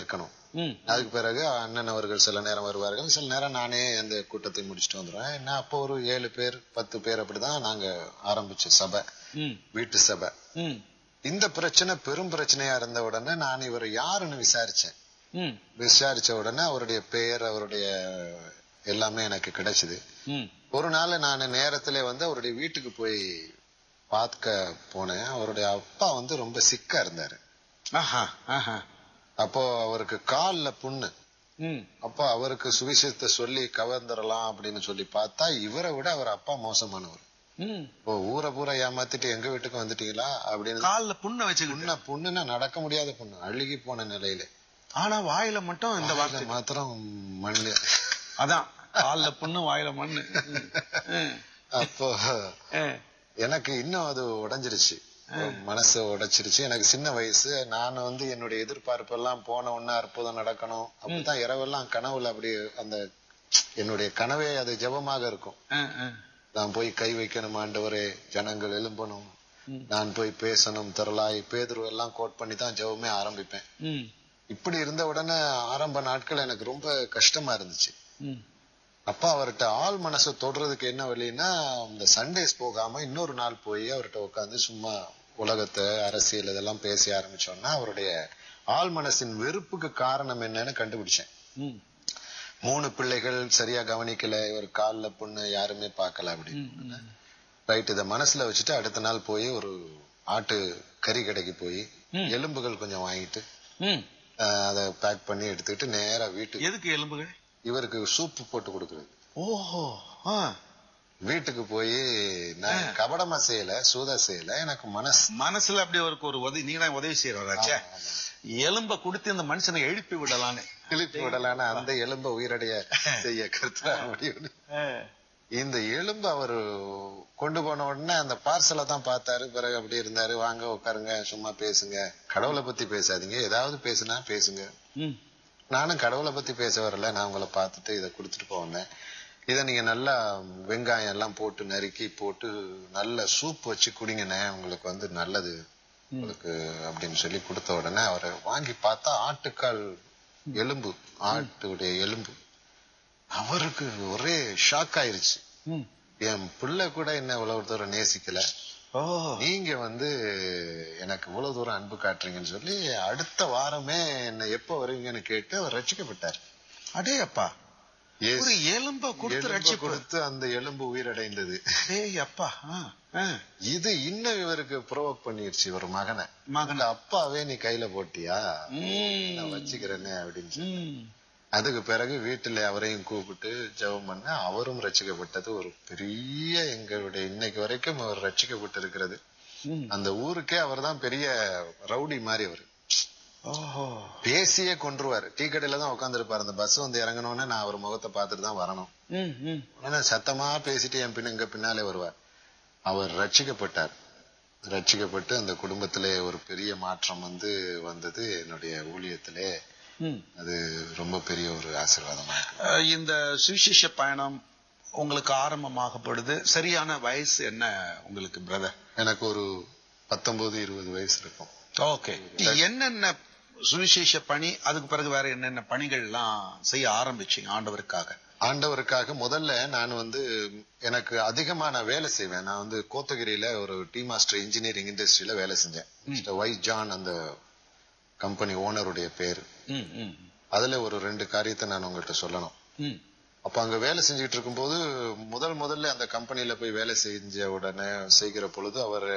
ம் அதுக்கு பிறகு அண்ணன் அவர்கள் சில நேரம் வருவார்கள் சில நேரம் நானே அந்த கூட்டத்தை முடிச்சுட்டு வந்துடுவேன் என்ன அப்போ ஒரு ஏழு பேர் பத்து பேர் அப்படிதான் நாங்க ஆரம்பிச்ச சபை ம் வீட்டு சபை ம் இந்த பிரச்சனை பெரும் பிரச்சனையா இருந்த உடனே நான் இவர் யாருன்னு விசாரிச்சேன் ம் விசாரிச்ச உடனே அவருடைய பெயர் அவருடைய எல்லாமே எனக்கு கிடைச்சது ம் ஒரு நாள் நான் நேரத்திலே வந்து அவருடைய வீட்டுக்கு போய் பார்க்க போனேன் அவருடைய அப்பா வந்து ரொம்ப சிக்கா இருந்தாரு ஆஹா ஆஹா அப்போ அவருக்கு கால்ல புண்ணு ம் அப்போ அவருக்கு சுவிசேஷத்தை சொல்லி கவர்ந்துடலாம் அப்படின்னு சொல்லி பார்த்தா இவரை விட அவர் அப்பா மோசமானவர் ம் ஓ ஊரை பூரா ஏமாத்திட்டு எங்க வீட்டுக்கு வந்துட்டீங்களா அப்படின்னு கால்ல புண்ணை வச்சுக்கிட்டு புண்ண புண்ணுன்னா நடக்க முடியாத புண்ணு அழுகி போன நிலையில ஆனா வாயில மட்டும் இந்த வார்த்தை வாயில மாத்திரம் மண்ணு அதான் கால்ல புண்ணு வாயில மண்ணு ம். ம். அப்போ ம். எனக்கு இன்னும் அது உடைஞ்சிருச்சு மனசு உடைச்சிருச்சு எனக்கு சின்ன வயசு நான் வந்து என்னுடைய எதிர்பார்ப்பு எல்லாம் போன உடனே அற்புதம் நடக்கணும் அப்படிதான் இரவெல்லாம் கனவுல அப்படி அந்த என்னுடைய கனவே அது ஜெபமாக இருக்கும் ம், ம். நான் போய் கை வைக்கணும் ஆண்டவரே ஜனங்கள் எழும்பணும் ம். நான் போய் பேசணும் திரளாய் பேதுரு எல்லாம் கோட் பண்ணி தான் ஜெபமே ஆரம்பிப்பேன் ம். இப்படி இருந்த உடனே ஆரம்ப நாட்கள் எனக்கு ரொம்ப கஷ்டமா இருந்துச்சு ம். அப்பா அவர்கிட்ட ஆள் மனசை தொடுறதுக்கு என்ன வழின்னா இந்த சண்டேஸ் போகாம இன்னொரு நாள் போய் அவர்கிட்ட உட்காந்து சும்மா உலகத்தை அரசியல் இதெல்லாம் பேச ஆரம்பிச்சோம்னா அவருடைய ஆள் மனசின் வெறுப்புக்கு காரணம் என்னன்னு கண்டுபிடிச்சேன் ம். மூணு பிள்ளைகள் சரியா கவனிக்கல இவர் கால்ல புண்ணு யாருமே பார்க்கல அப்படின்னு ம். ம். ரைட் இத மனசுல வச்சுட்டு அடுத்த நாள் போய் ஒரு ஆட்டு கறி கடைக்கு போய் ம். எலும்புகள் கொஞ்சம் வாங்கிட்டு ம். அஹ், அதை பேக் பண்ணி எடுத்துக்கிட்டு நேரா வீட்டுக்கு எதுக்கு எலும்புகள் இவருக்கு சூப்பு போட்டு கொடுக்குறது ஓஹோ ஆ. வீட்டுக்கு போய் நான் கபடமா செய்யல சூதா செய்யல எனக்கு மனசு மனசுல அப்படி அவருக்கு ஒரு உதவி நீங்க தான் உதவி செய்யறாச்சே ஆமா, ஆமா. எலும்ப கொடுத்து இந்த மனுஷனை எழுப்பி விடலான்னு கிழிப்பு விடலான அந்த எலும்ப உயிரடைய செய்ய கருத்தா முடியும் இந்த எலும்பு அவரு கொண்டு போன உடனே அந்த பார்சலை தான் பார்த்தாரு பிறகு அப்படி இருந்தாரு வாங்க உட்காருங்க சும்மா பேசுங்க கடவுளை பத்தி பேசாதீங்க ஏதாவது பேசுனா பேசுங்க ம். நானும் கடவுளை பத்தி பேச வரல நான் உங்களை பார்த்துட்டு இதை கொடுத்துட்டு போனேன் இதை நீங்க நல்லா வெங்காயம் எல்லாம் போட்டு நறுக்கி போட்டு நல்ல சூப் வச்சு குடிங்கண்ணே உங்களுக்கு வந்து நல்லது உங்களுக்கு அப்படின்னு சொல்லி கொடுத்த உடனே அவரை வாங்கி பார்த்தா ஆட்டுக்கால் எலும்பு ஆட்டுடைய எலும்பு அவருக்கு ஒரே ஷாக் ஆயிருச்சு ம். என் பிள்ளை கூட என்ன இவ்வளவு தூரம் நேசிக்கல ஓ நீங்க வந்து எனக்கு இவ்வளவு தூரம் அன்பு காட்டுறீங்கன்னு சொல்லி அடுத்த வாரமே என்ன எப்ப வருவீங்கன்னு கேட்டு அவர் ரட்சிக்கப்பட்டார் அடே அப்பா Yes. ஒரு எலும்ப கொடுத்து எலும்பை ரட்சிப்பு கொடுத்து அந்த எலும்பு உயிரடைந்தது டேய் அப்பா ஆ, ஆ. இது இன்னும் இவருக்கு ப்ரோவோக் பண்ணிருச்சு இவர் மகனை மகன் அந்த அப்பாவே நீ கையில போட்டியா ம். நான் வச்சுக்கிறேனே அப்படின்னு சொல்லி. ம். அதுக்கு பிறகு வீட்டுல அவரையும் கூப்பிட்டு ஜெபம் பண்ண அவரும் ரட்சிக்கப்பட்டது ஒரு பெரிய எங்களுடைய இன்னைக்கு வரைக்கும் அவர் ரட்சிக்கப்பட்டு இருக்கிறது ம். அந்த ஊருக்கே அவர்தான் பெரிய ரவுடி மாதிரி அவர் ஓஹோ பேசியே கொன்றுவார் டீ கடையில தான் உட்காந்துருப்பாரு அந்த பஸ் வந்து இறங்கணும்னே நான் அவர் முகத்தை பார்த்துட்டு தான் வரணும் ம், ம். ஆனா சத்தமா பேசிட்டு என் பின்ன இங்க பின்னாலே வருவார் அவர் ரட்சிக்கப்பட்டார் ரட்சிக்கப்பட்டு அந்த குடும்பத்திலே ஒரு பெரிய மாற்றம் வந்து வந்தது என்னுடைய ஊழியத்திலே ம். அது ரொம்ப பெரிய ஒரு ஆசீர்வாதமா இருக்கு அஹ், இந்த சுவிசேஷ பயணம் உங்களுக்கு ஆரம்பமாகப்படுது சரியான வயசு என்ன உங்களுக்கு பிரதர் எனக்கு ஒரு பத்தொன்பது இருபது வயசு இருக்கும் ஓகே என்னென்ன சுவிசேஷ பணி அதுக்கு பிறகு வேற என்னென்ன பணிகள் எல்லாம் செய்ய ஆரம்பிச்சீங்க ஆண்டவருக்காக ஆண்டவருக்காக முதல்ல நான் வந்து எனக்கு அதிகமா நான் வேலை செய்வேன் நான் வந்து கோத்தகிரியில ஒரு டி மாஸ்டர் இன்ஜினியரிங் இண்டஸ்ட்ரியில வேலை செஞ்சேன் மிஸ்டர் ஒய் ஜான் அந்த கம்பெனி ஓனருடைய பேரு ம், ம், அதுல ஒரு ரெண்டு காரியத்தை நான் உங்கள்கிட்ட சொல்லணும் ம். அப்ப அங்க வேலை செஞ்சுட்டு இருக்கும்போது முதல் முதல்ல அந்த கம்பெனில போய் வேலை செஞ்ச உடனே செய்கிற பொழுது அவர்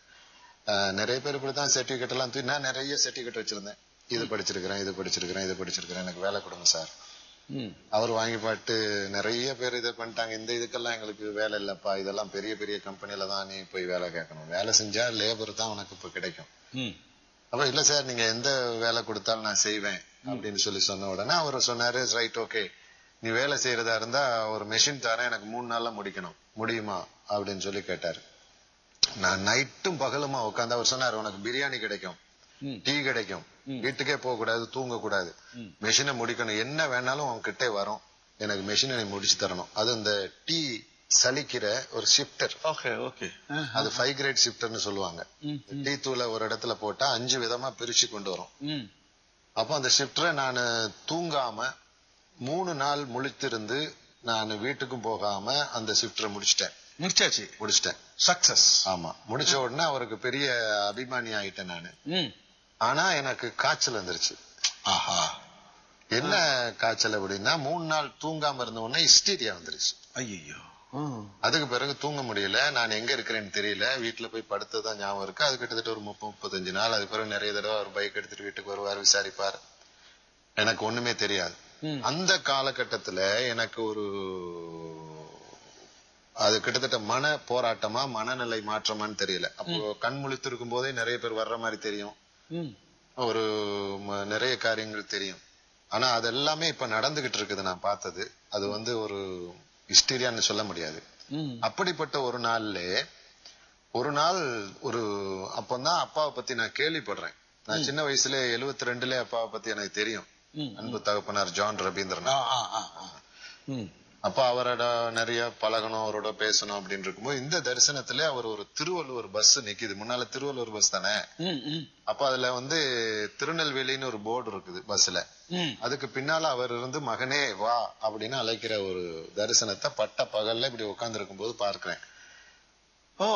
நிறைய பேர் இப்படிதான் சர்டிபிகேட் எல்லாம் தூக்கி நான் நிறைய சர்டிபிகேட் வச்சிருந்தேன் இது படிச்சிருக்கிறேன் இது படிச்சிருக்கிறேன் இது படிச்சிருக்கிறேன் எனக்கு வேலை கொடுங்க சார் ம். அவர் வாங்கி பாட்டு நிறைய பேர் இதை பண்ணிட்டாங்க இந்த இதுக்கெல்லாம் எங்களுக்கு வேலை இல்லப்பா இதெல்லாம் பெரிய பெரிய கம்பெனில தான் நீ போய் வேலை கேட்கணும் வேலை செஞ்சா லேபர் தான் உனக்கு இப்ப கிடைக்கும் ம். அப்ப இல்ல சார் நீங்க எந்த வேலை கொடுத்தாலும் நான் செய்வேன் அப்படின்னு சொல்லி சொன்ன உடனே அவர் சொன்னாரு ரைட் ஓகே நீ வேலை செய்யறதா இருந்தா ஒரு மெஷின் தரேன் எனக்கு மூணு நாள்ல முடிக்கணும் முடியுமா அப்படின்னு சொல்லி கேட்டாரு நான் நைட்டும் பகலுமா உட்காந்து அவர் சொன்னாரு உனக்கு பிரியாணி கிடைக்கும் ம். டீ கிடைக்கும் வீட்டுக்கே போக கூடாது தூங்க கூடாது ம். மெஷினை முடிக்கணும் என்ன வேணாலும் உன் கிட்டே வரும் எனக்கு மெஷினை நீ முடிச்சு தரணும் அது இந்த டீ சலிக்கிற ஒரு ஷிஃப்டர் ஓகே ஓகே ஆஹ். அது ஃபைவ் கிரேட் ஷிஃப்டர்னு சொல்லுவாங்க ம், டீ தூளை ஒரு இடத்துல போட்டா அஞ்சு விதமா பிரிச்சு கொண்டு வரும் ம். அப்போ அந்த ஷிஃப்டரை நான் தூங்காம மூணு நாள் முழித்திருந்து நான் வீட்டுக்கும் போகாம அந்த ஷிஃப்டரை முடிச்சிட்டேன் முடிச்சாச்சு முடிச்சிட்டேன் சக்சஸ் ஆமா முடிச்ச உடனே அவருக்கு பெரிய அபிமானி ஆயிட்டேன் நானு ம் ஆனா எனக்கு காய்ச்சல் வந்துருச்சு ஆஹா என்ன காய்ச்சல் அப்படின்னா மூணு நாள் தூங்காம இருந்த உடனே ஹிஸ்டீரியா வந்துருச்சு ஐயோ அதுக்கு பிறகு தூங்க முடியல நான் எங்க இருக்கிறேன்னு தெரியல வீட்டுல போய் படுத்ததான் ஞாபகம் இருக்கு அது கிட்டத்தட்ட ஒரு முப்பது முப்பத்தஞ்சு நாள் அதுக்கு பிறகு நிறைய தடவை அவர் பைக் எடுத்துட்டு வீட்டுக்கு வருவார் விசாரிப்பார் எனக்கு ஒண்ணுமே தெரியாது ம். அந்த காலகட்டத்துல எனக்கு ஒரு அது கிட்டத்தட்ட மன போராட்டமா மனநிலை மாற்றமான்னு தெரியல அப்போ கண் முழித்திருக்கும் போதே நிறைய பேர் வர்ற மாதிரி தெரியும் ம் ஒரு ம- நிறைய காரியங்கள் தெரியும் ஆனா அது எல்லாமே இப்ப நடந்துகிட்டு இருக்குது நான் பார்த்தது அது வந்து ஒரு ஹிஸ்டீரியான்னு சொல்ல முடியாது ம் அப்படிப்பட்ட ஒரு நாள்ல ஒரு நாள் ஒரு அப்பதான் அப்பாவை பத்தி நான் கேள்விப்படுறேன் நான் சின்ன வயசுல 72 ரெண்டுல அப்பாவை பத்தி எனக்கு தெரியும் ம். அன்பு தகப்பனார் ஜான் ரவீந்திரன் ஆ ஆ ஆ ஆ. ம் அப்ப அவரோட நிறைய பழகணும் அவரோட பேசணும் அப்படின்னு இருக்கும்போது இந்த தரிசனத்துல அவர் ஒரு திருவள்ளுவர் பஸ் நிக்குது முன்னால திருவள்ளுவர் பஸ் தானே ம் ம் அப்ப அதுல வந்து திருநெல்வேலின்னு ஒரு போர்டு இருக்குது பஸ்ல ம் அதுக்கு பின்னால அவர் இருந்து மகனே வா அப்படின்னு அழைக்கிற ஒரு தரிசனத்தை பட்ட பகல்ல இப்படி உட்கார்ந்து இருக்கும்போது பார்க்கிறேன் ஓ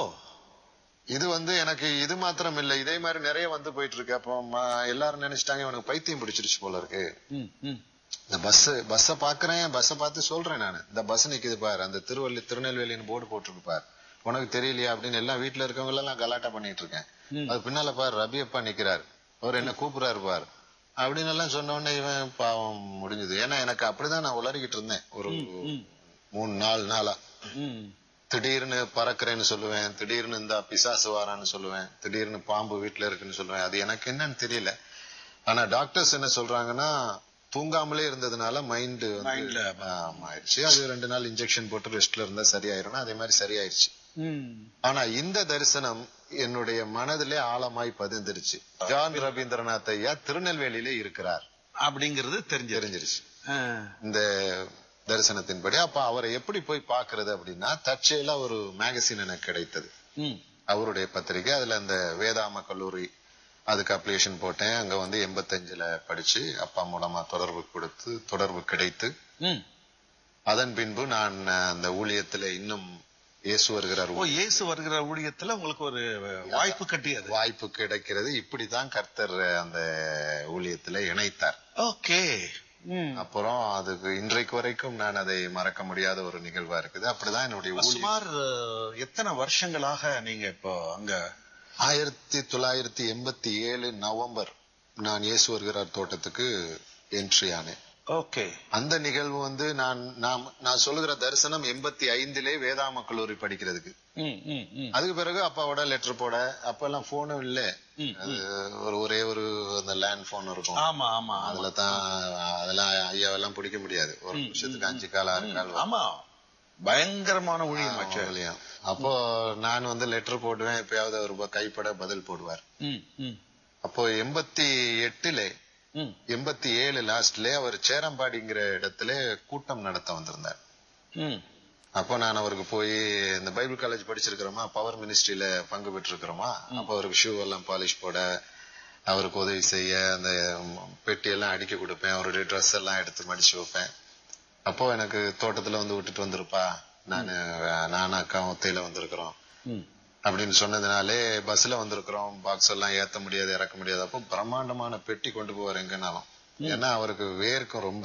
இது வந்து எனக்கு இது மாத்திரம் இல்ல இதே மாதிரி நிறைய வந்து போயிட்டு இருக்கு அப்போ ம- எல்லாரும் நினைச்சிட்டாங்க இவனுக்கு பைத்தியம் பிடிச்சிருச்சு போல இருக்கு ம் ம் இந்த பஸ் பஸ்ஸ பாக்குறேன் பஸ்ஸ பார்த்து சொல்றேன் நான் இந்த பஸ் நிக்குது பாரு அந்த திருவள்ளி திருநெல்வேலின்னு போர்டு போட்டிருக்கு பாரு உனக்கு தெரியலையா அப்படின்னு எல்லாம் வீட்டுல இருக்கவங்க எல்லாம் கலாட்டா பண்ணிட்டு இருக்கேன் ம். அது பின்னால பாரு ரபி அப்பா நிக்கிறாரு அவர் என்ன கூப்பிடுறாரு பாரு அப்படின்னு எல்லாம் சொன்ன உடனே இவன் பாவம் முடிஞ்சது ஏன்னா எனக்கு அப்படிதான் நான் உளறிக்கிட்டு இருந்தேன் ஒரு ம் மூணு நாலு நாளா ம் திடீர்னு பறக்கிறேன்னு சொல்லுவேன் திடீர்னு இந்த பிசாசு வாரான்னு சொல்லுவேன் திடீர்னு பாம்பு வீட்டுல இருக்குன்னு சொல்லுவேன் அது எனக்கு என்னன்னு தெரியல ஆனா டாக்டர்ஸ் என்ன சொல்றாங்கன்னா தூங்காமலே இருந்ததுனால மைண்ட் Mindல ஆயிடுச்சு அது ரெண்டு நாள் இன்ஜெக்ஷன் போட்டு ரெஸ்ட்ல இருந்தா சரியாயிரும் அதே மாதிரி சரியாயிருச்சு ம் ஆனா இந்த தரிசனம் என்னுடைய மனதிலே ஆழமாய் பதிந்துருச்சு ஜான் ரவீந்திரநாத் ஐயா திருநெல்வேலியிலே இருக்கிறார் அப்படிங்கிறது தெரிஞ்சது தெரிஞ்சிருச்சு ஆ. இந்த தரிசனத்தின்படி அப்ப அவரை எப்படி போய் பாக்குறது அப்படின்னா தற்செயலா ஒரு மேகசின் எனக்கு கிடைத்தது ம் அவருடைய பத்திரிகை அதுல அந்த வேதாம கல்லூரி அதுக்கு அப்ளிகேஷன் போட்டேன் அங்க வந்து எண்பத்தஞ்சுல படிச்சு அப்பா மூலமா தொடர்பு கொடுத்து தொடர்பு கிடைத்து ம் அதன் பின்பு நான் அந்த ஊழியத்துல இன்னும் இயேசு வருகிறார் ஓ இயேசு வருகிற ஊழியத்துல உங்களுக்கு ஒரு வாய்ப்பு கட்டியது வாய்ப்பு கிடைக்கிறது இப்படிதான் கர்த்தர் அந்த ஊழியத்துல இணைத்தார் ஓகே ம் அப்புறம் அதுக்கு இன்றைக்கு வரைக்கும் நான் அதை மறக்க முடியாத ஒரு நிகழ்வா இருக்குது அப்படிதான் என்னுடைய ஊழியம் சுமார் அஹ், எத்தனை வருஷங்களாக நீங்க இப்போ அங்க ஆயிரத்தி தொள்ளாயிரத்தி எண்பத்தி ஏழு நவம்பர் நான் இயேசு வருகிறார் தோட்டத்துக்கு என்ட்ரி ஆனேன் ஓகே அந்த நிகழ்வு வந்து நான் நான் நான் சொல்லுகிற தரிசனம் எண்பத்தி ஐந்திலே வேதாம கல்லூரி படிக்கிறதுக்கு ம் ம் ம் அதுக்கு பிறகு அப்பாவோட லெட்டர் போட அப்ப எல்லாம் போனும் இல்ல ம், அது ஒரு ஒரே ஒரு அந்த லேண்ட் போன் இருக்கும் ஆமா ஆமா ஆமா. அதுல தான் அதெல்லாம் ஐயாவெல்லாம் பிடிக்க முடியாது ஒரு நிமிஷத்துக்கு அஞ்சு கால் ஆறு கால் வரும். ஆமா பயங்கரமான ஊழியமாச்சு இல்லையா அப்போ நான் வந்து லெட்டர் போடுவேன் எப்பயாவது அவர் கைப்பட பதில் போடுவார் ம் ம் அப்போ எண்பத்தி எட்டுல ம் எண்பத்தி ஏழு லாஸ்ட்ல அவர் சேரம்பாடிங்கிற இடத்துல கூட்டம் நடத்த வந்திருந்தார் ம் அப்போ நான் அவருக்கு போய் இந்த பைபிள் காலேஜ் படிச்சிருக்கிறோமா பவர் மினிஸ்ட்ரியில பங்கு பெற்றிருக்கிறோமா அப்போ அவருக்கு ஷூ எல்லாம் பாலிஷ் போட அவருக்கு உதவி செய்ய அந்த பெட்டி எல்லாம் அடிக்க கொடுப்பேன் அவருடைய ட்ரெஸ் எல்லாம் எடுத்து மடிச்சு வைப்பேன் அப்போ எனக்கு தோட்டத்துல வந்து விட்டுட்டு வந்திருப்பா நானு நானும் அக்கா ஒத்தையில வந்திருக்கிறோம் ம் அப்படின்னு சொன்னதுனாலே பஸ்ல வந்திருக்கிறோம் பாக்ஸ் எல்லாம் ஏத்த முடியாது இறக்க முடியாது அப்போ பிரம்மாண்டமான பெட்டி கொண்டு போவார் எங்கனாலும் ஏன்னா அவருக்கு வேர்க்கும் ரொம்ப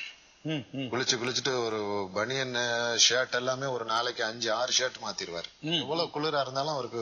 ம் ம் குளிச்சு குளிச்சுட்டு ஒரு பனியன் ஷர்ட் எல்லாமே ஒரு நாளைக்கு அஞ்சு ஆறு ஷர்ட் மாத்திருவாரு ம். எவ்வளவு குளிரா இருந்தாலும் அவருக்கு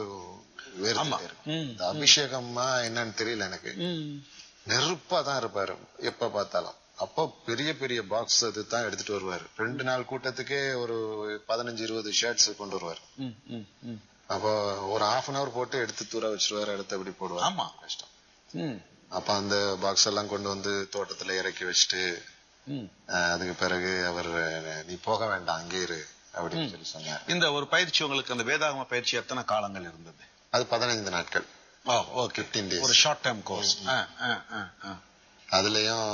ஆமா வேர்த்து இருக்கும் ம் இந்த அபிஷேகமா என்னன்னு தெரியல எனக்கு ம் நெருப்பா தான் இருப்பாரு எப்ப பார்த்தாலும் அப்போ பெரிய பெரிய பாக்ஸ் அது தான் எடுத்துட்டு வருவாரு ரெண்டு நாள் கூட்டத்துக்கே ஒரு பதினஞ்சு இருபது ஷர்ட்ஸ் கொண்டு வருவாரு ம் ம் ம் அப்போ ஒரு ஹாஃப் அன் அவர் போட்டு எடுத்து தூர வச்சிருவாரு எடுத்து அப்படி போடுவாரு ஆமா கஷ்டம் ம் அப்ப அந்த பாக்ஸ் எல்லாம் கொண்டு வந்து தோட்டத்துல இறக்கி வச்சுட்டு ம் அஹ், அதுக்கு பிறகு அவர் அஹ், நீ போக வேண்டாம் அங்கே இரு அப்படின்னு சொல்லி சொன்னார் இந்த ஒரு பயிற்சி உங்களுக்கு அந்த வேதாகம பயிற்சி எத்தனை காலங்கள் இருந்தது அது பதினைந்து நாட்கள் ஓ ஓகே 15 days. ஒரு ஷார்ட் டைம் கோர்ஸ் அதுலயும்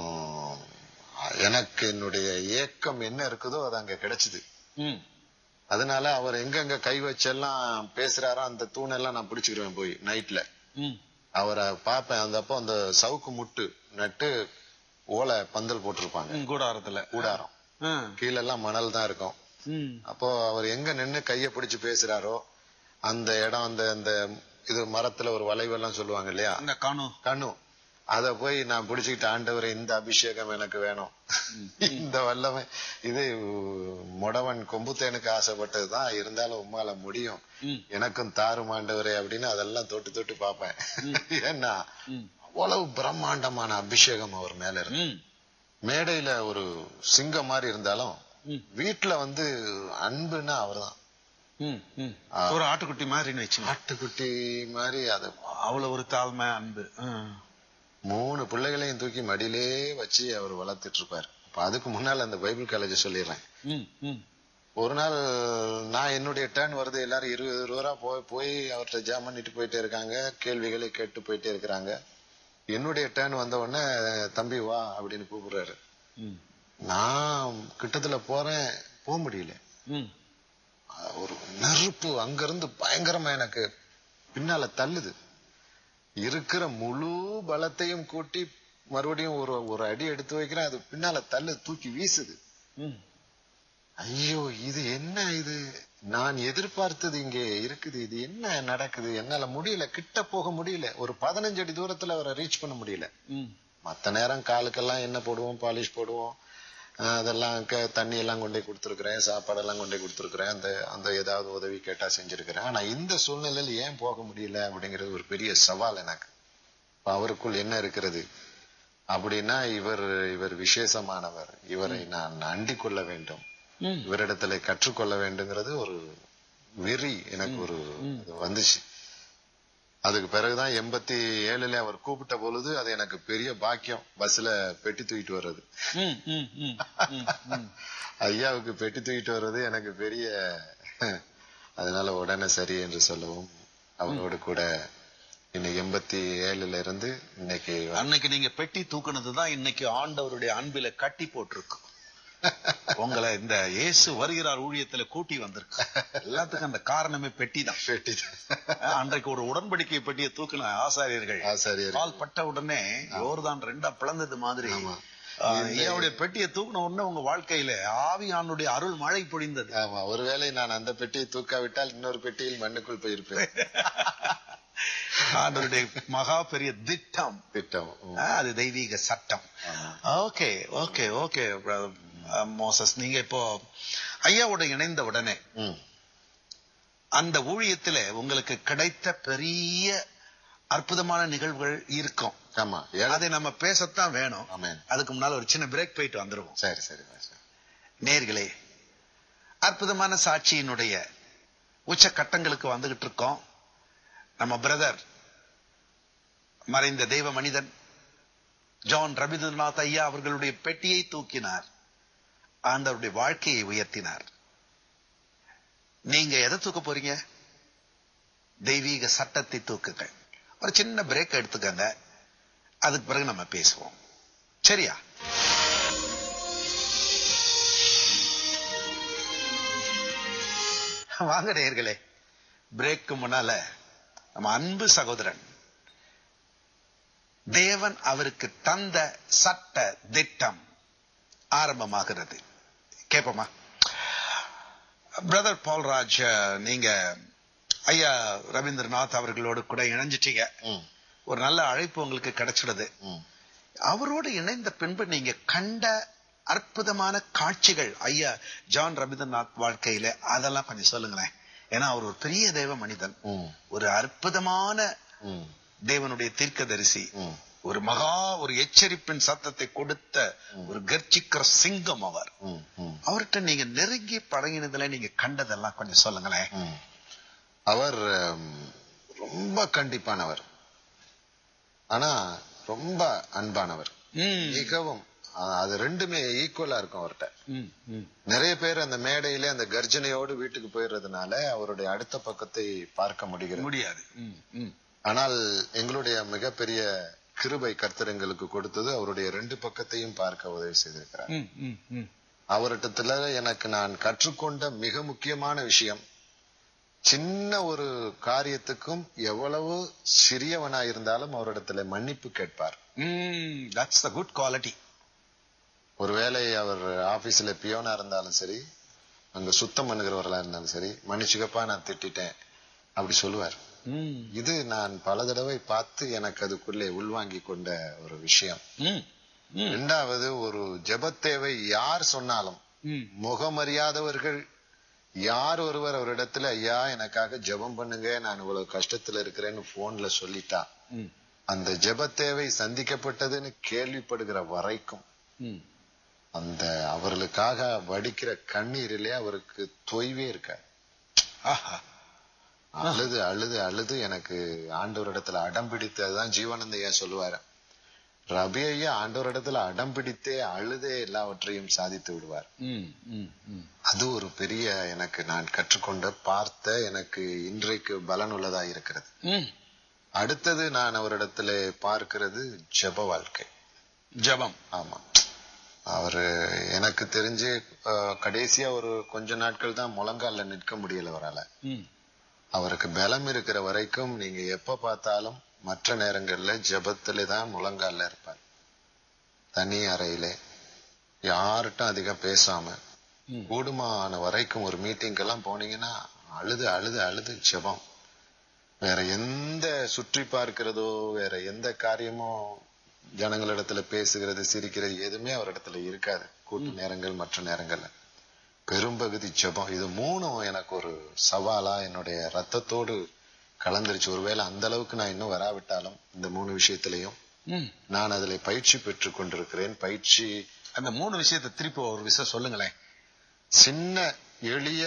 எனக்கு என்னுடைய ஏக்கம் என்ன இருக்குதோ அது அங்க கிடைச்சது ம் அதனால அவர் எங்கெங்க கை வச்செல்லாம் பேசுறாரோ அந்த தூணெல்லாம் நான் பிடிச்சுக்கிருவேன் போய் நைட்ல ம் அவரை பார்ப்பேன் அந்த அப்போ அந்த சவுக்கு முட்டு நட்டு ஓலை பந்தல் போட்டிருப்பாங்க ம், கூடாரத்துல கூடாரம் ஆ. கீழெல்லாம் மணல் தான் இருக்கும் ம். அப்போ அவர் எங்க நின்னு கைய பிடிச்சு பேசுறாரோ அந்த இடம் அந்த அந்த இது மரத்துல ஒரு வளைவெல்லாம் சொல்லுவாங்க இல்லையா இந்த காணு கண்ணு அத போய் நான் பிடிச்சுக்கிட்டு ஆண்டவரே இந்த அபிஷேகம் எனக்கு வேணும் இந்த வல்லமை இது முடவன் கொம்புத்தேனுக்கு ஆசைப்பட்டதுதான் இருந்தாலும் உம்மால முடியும் ம். எனக்கும் தாரும் ஆண்டவரே அப்படின்னு அதெல்லாம் தொட்டு தொட்டு பார்ப்பேன் ஏன்னா ம். அவ்வளவு பிரம்மாண்டமான அபிஷேகம் அவர் மேல இருக்கு ம். மேடையில ஒரு சிங்கம் மாதிரி இருந்தாலும் ம். வீட்டுல வந்து அன்புன்னா அவர்தான் ம். ம். ஒரு ஆட்டுக்குட்டி மாதிரின்னு வச்சுங்க ஆட்டுக்குட்டி மாதிரி அது அவ்வளவு ஒரு தாழ்மை அன்பு ஆ. மூணு பிள்ளைகளையும் தூக்கி மடியிலே வச்சு அவர் வளர்த்துட்டு இருப்பார் அப்ப அதுக்கு முன்னால அந்த பைபிள் காலேஜ் சொல்லிடுறேன் ம். ம். ஒரு நாள் நான் என்னுடைய டேர்ன் வருது எல்லாரும் இருபது இருபது ரூபா போய் போய் அவர்கிட்ட ஜாம் பண்ணிட்டு போயிட்டே இருக்காங்க கேள்விகளை கேட்டு போயிட்டே இருக்கிறாங்க என்னுடைய டேர்ன் வந்த உடனே தம்பி வா அப்படின்னு கூப்பிடுறாரு ம். நான் கிட்டத்துல போறேன் போக முடியல ம். ஒரு நெருப்பு அங்கிருந்து பயங்கரமா எனக்கு பின்னால தள்ளுது இருக்கிற முழு பலத்தையும் கூட்டி மறுபடியும் ஒரு ஒரு அடி எடுத்து வைக்கிறேன் அது பின்னால தள்ளு தூக்கி வீசுது ம். ஐயோ இது என்ன இது நான் எதிர்பார்த்தது இங்கே இருக்குது இது என்ன நடக்குது என்னால முடியல கிட்ட போக முடியல ஒரு பதினஞ்சு அடி தூரத்துல அவரை ரீச் பண்ண முடியல ம். மத்த நேரம் காலுக்கெல்லாம் என்ன போடுவோம் பாலிஷ் போடுவோம் அஹ் அதெல்லாம் க- தண்ணி எல்லாம் கொண்டு போய் கொடுத்துருக்கிறேன் சாப்பாடெல்லாம் கொண்டு போய் கொடுத்துருக்கிறேன் அந்த அந்த ஏதாவது உதவி கேட்டா செஞ்சிருக்கிறேன் ஆனா இந்த சூழ்நிலையில ஏன் போக முடியல அப்படிங்கிறது ஒரு பெரிய சவால் எனக்கு இப்ப அவருக்குள் என்ன இருக்கிறது அப்படின்னா இவர் இவர் விசேஷமானவர் இவரை நான் அண்டிக் கொள்ள வேண்டும் ம். இவரிடத்துல கற்றுக்கொள்ள வேண்டுங்கிறது ஒரு வெறி எனக்கு ஒரு இது வந்துச்சு அதுக்கு பிறகுதான் எண்பத்தி ஏழுல அவர் கூப்பிட்ட பொழுது அது எனக்கு பெரிய பாக்கியம் பஸ்ல பெட்டி தூக்கிட்டு வர்றது ம். ம். ம். ம். ம். ஐயாவுக்கு பெட்டி தூக்கிட்டு வர்றது எனக்கு பெரிய அதனால உடனே சரி என்று சொல்லவும் அவரோடு கூட இன்னைக்கு எண்பத்தி ஏழுல இருந்து இன்னைக்கு அன்னைக்கு நீங்க பெட்டி தூக்குனதுதான் இன்னைக்கு ஆண்டவருடைய அன்பில கட்டி போட்டிருக்கு உங்களை இந்த இயேசு வருகிறார் ஊழியத்துல கூட்டி வந்திருக்கு எல்லாத்துக்கும் அந்த காரணமே பெட்டி தான் பெட்டி அன்றைக்கு ஒரு உடன்படிக்கை பெட்டியை தூக்கின ஆசாரியர்கள் ஆசாரியர் பால் பட்ட உடனே யோர்தான் ரெண்டா பிளந்தது மாதிரி ஆமா. ஆஹ், ஐயாவுடைய பெட்டியை தூக்கின உடனே உங்க வாழ்க்கையில ஆவியானுடைய அருள் மழை பொழிந்தது ஆமா ஒருவேளை நான் அந்த பெட்டியை தூக்காவிட்டால் இன்னொரு பெட்டியில் மண்ணுக்குள் போயிருப்பேன் ஆண்டவருடைய மகா பெரிய திட்டம் திட்டம் ம். ஆஹ், அது தெய்வீக சட்டம் ஓகே ஓகே ஓகே மோசஸ் நீங்க இப்போ ஐயாவோட இணைந்த உடனே ம். அந்த ஊழியத்துல உங்களுக்கு கிடைத்த பெரிய அற்புதமான நிகழ்வுகள் இருக்கும் ஆமா ஏழை- அதை நம்ம பேசத்தான் வேணும் ஆமென். அதுக்கு முன்னால ஒரு சின்ன பிரேக் போயிட்டு வந்துருவோம் சரி சரி பாஸ்டர். நேர்களே அற்புதமான சாட்சியினுடைய உச்ச கட்டங்களுக்கு வந்துகிட்டு இருக்கோம் நம்ம பிரதர் மறைந்த தெய்வ மனிதன் ஜான் ரவீந்திரநாத் ஐயா அவர்களுடைய பெட்டியை தூக்கினார் ஆண்டவருடைய வாழ்க்கையை உயர்த்தினார் நீங்க எதை தூக்க போறீங்க தெய்வீக சட்டத்தை தூக்குங்கள் ஒரு சின்ன பிரேக் எடுத்துக்கங்க அதுக்கு பிறகு நம்ம பேசுவோம் சரியா வாங்க நேயர்களே பிரேக்கு முன்னால நம்ம அன்பு சகோதரன் தேவன் அவருக்கு தந்த சட்ட திட்டம் ஆரம்பமாகிறது கேப்போமா பிரதர் பால்ராஜ் நீங்க ஐயா ரவீந்திரநாத் அவர்களோடு கூட இணைஞ்சிட்டீங்க ம். ஒரு நல்ல அழைப்பு உங்களுக்கு கிடைச்சிடுது ம். அவரோடு இணைந்த பின்பு நீங்க கண்ட அற்புதமான காட்சிகள் ஐயா ஜான் ரவீந்திரநாத் வாழ்க்கையில அதெல்லாம் கொஞ்சம் சொல்லுங்களேன் ஏன்னா அவர் ஒரு பெரிய தேவ மனிதன் ம். ஒரு அற்புதமான ம். தேவனுடைய தீர்க்கதரிசி ம். ஒரு மகா ஒரு எச்சரிப்பின் சத்தத்தை கொடுத்த ஒரு கர்ச்சிக்கிற சிங்கம் அவர் ம். ம். அவர்கிட்ட நீங்க நெருங்கி பழகினதுல நீங்க கண்டதெல்லாம் கொஞ்சம் சொல்லுங்களேன் ம். அவர் ம், ரொம்ப கண்டிப்பானவர் ஆனா ரொம்ப அன்பானவர் ம், மிகவும் அ- அது ரெண்டுமே ஈக்குவலா இருக்கும் அவர்கிட்ட ம், ம், நிறைய பேர் அந்த மேடையிலே அந்த கர்ஜனையோடு வீட்டுக்கு போயிடுறதுனால அவருடைய அடுத்த பக்கத்தை பார்க்க முடிகிறது முடியாது ம், ம், ஆனால் எங்களுடைய மிகப்பெரிய கிருபை கர்த்தர் எங்களுக்கு கொடுத்தது அவருடைய ரெண்டு பக்கத்தையும் பார்க்க உதவி செய்திருக்கிறார் ம், ம், ம், அவரிடத்துல எனக்கு நான் கற்றுக்கொண்ட மிக முக்கியமான விஷயம் சின்ன ஒரு காரியத்துக்கும் எவ்வளவு சிறியவனா இருந்தாலும் அவரிடத்துல மன்னிப்பு கேட்பார் தட்ஸ் த குட் குவாலிட்டி ஒருவேளை அவர் ஆபீஸ்ல பியோனா இருந்தாலும் சரி அங்க சுத்தம் பண்ணுகிறவர்களா இருந்தாலும் சரி மன்னிச்சுக்கப்பா நான் திட்டிட்டேன் அப்படி சொல்லுவார் இது நான் பல தடவை பார்த்து எனக்கு அதுக்குள்ளே உள்வாங்கி கொண்ட ஒரு விஷயம் இரண்டாவது ஒரு ஜெபத்தேவை யார் சொன்னாலும் முகமறியாதவர்கள் யார் ஒருவர் அவரிடத்துல ஐயா எனக்காக ஜெபம் பண்ணுங்க நான் இவ்வளவு கஷ்டத்துல இருக்கிறேன்னு போன்ல சொல்லிட்டா அந்த ஜெபத்தேவை சந்திக்கப்பட்டதுன்னு கேள்விப்படுகிற வரைக்கும் அந்த அவர்களுக்காக வடிக்கிற கண்ணீரிலே அவருக்கு தொய்வே இருக்காது ஆஹா அழுது அழுது அழுது எனக்கு ஆண்டவரிடத்துல அடம் பிடித்து அதுதான் ஜீவானந்தையா சொல்லுவாரு ரபி ஐயா ஆண்டவரிடத்துல அடம் பிடித்தே அழுதே எல்லாவற்றையும் சாதித்து விடுவார் அது ஒரு பெரிய எனக்கு நான் கற்றுக்கொண்ட பார்த்த எனக்கு இன்றைக்கு பலனுள்ளதா இருக்கிறது அடுத்தது நான் அவரிடத்துல பார்க்கிறது ஜெப வாழ்க்கை ஜெபம் ஆமா அவரு எனக்கு தெரிஞ்சு அஹ், கடைசியா ஒரு கொஞ்ச நாட்கள் தான் முழங்கால்ல நிற்க முடியல அவரால அவருக்கு பலம் இருக்கிற வரைக்கும் நீங்க எப்ப பார்த்தாலும் மற்ற நேரங்கள்ல ஜெபத்திலே தான் முழங்கால்ல இருப்பார் தனி அறையிலே யார்கிட்டும் அதிகம் பேசாம கூடுமான வரைக்கும் ஒரு மீட்டிங்கெல்லாம் போனீங்கன்னா அழுது அழுது அழுது ஜெபம் வேற எந்த சுற்றி பார்க்கிறதோ வேற எந்த காரியமோ ஜனங்களிடத்துல பேசுகிறது சிரிக்கிறது எதுவுமே அவரிடத்துல இருக்காது கூட்டு நேரங்கள் மற்ற நேரங்கள்ல பெரும்பகுதி ஜெபம் இது மூணும் எனக்கு ஒரு சவாலா என்னுடைய ரத்தத்தோடு கலந்துருச்சு ஒருவேளை அந்த அளவுக்கு நான் இன்னும் வராவிட்டாலும் இந்த மூணு விஷயத்திலையும் நான் அதுல பயிற்சி பெற்றுக் கொண்டிருக்கிறேன் பயிற்சி அந்த மூணு விஷயத்தை திருப்பி ஒரு விஷயம் சொல்லுங்களேன் சின்ன எளிய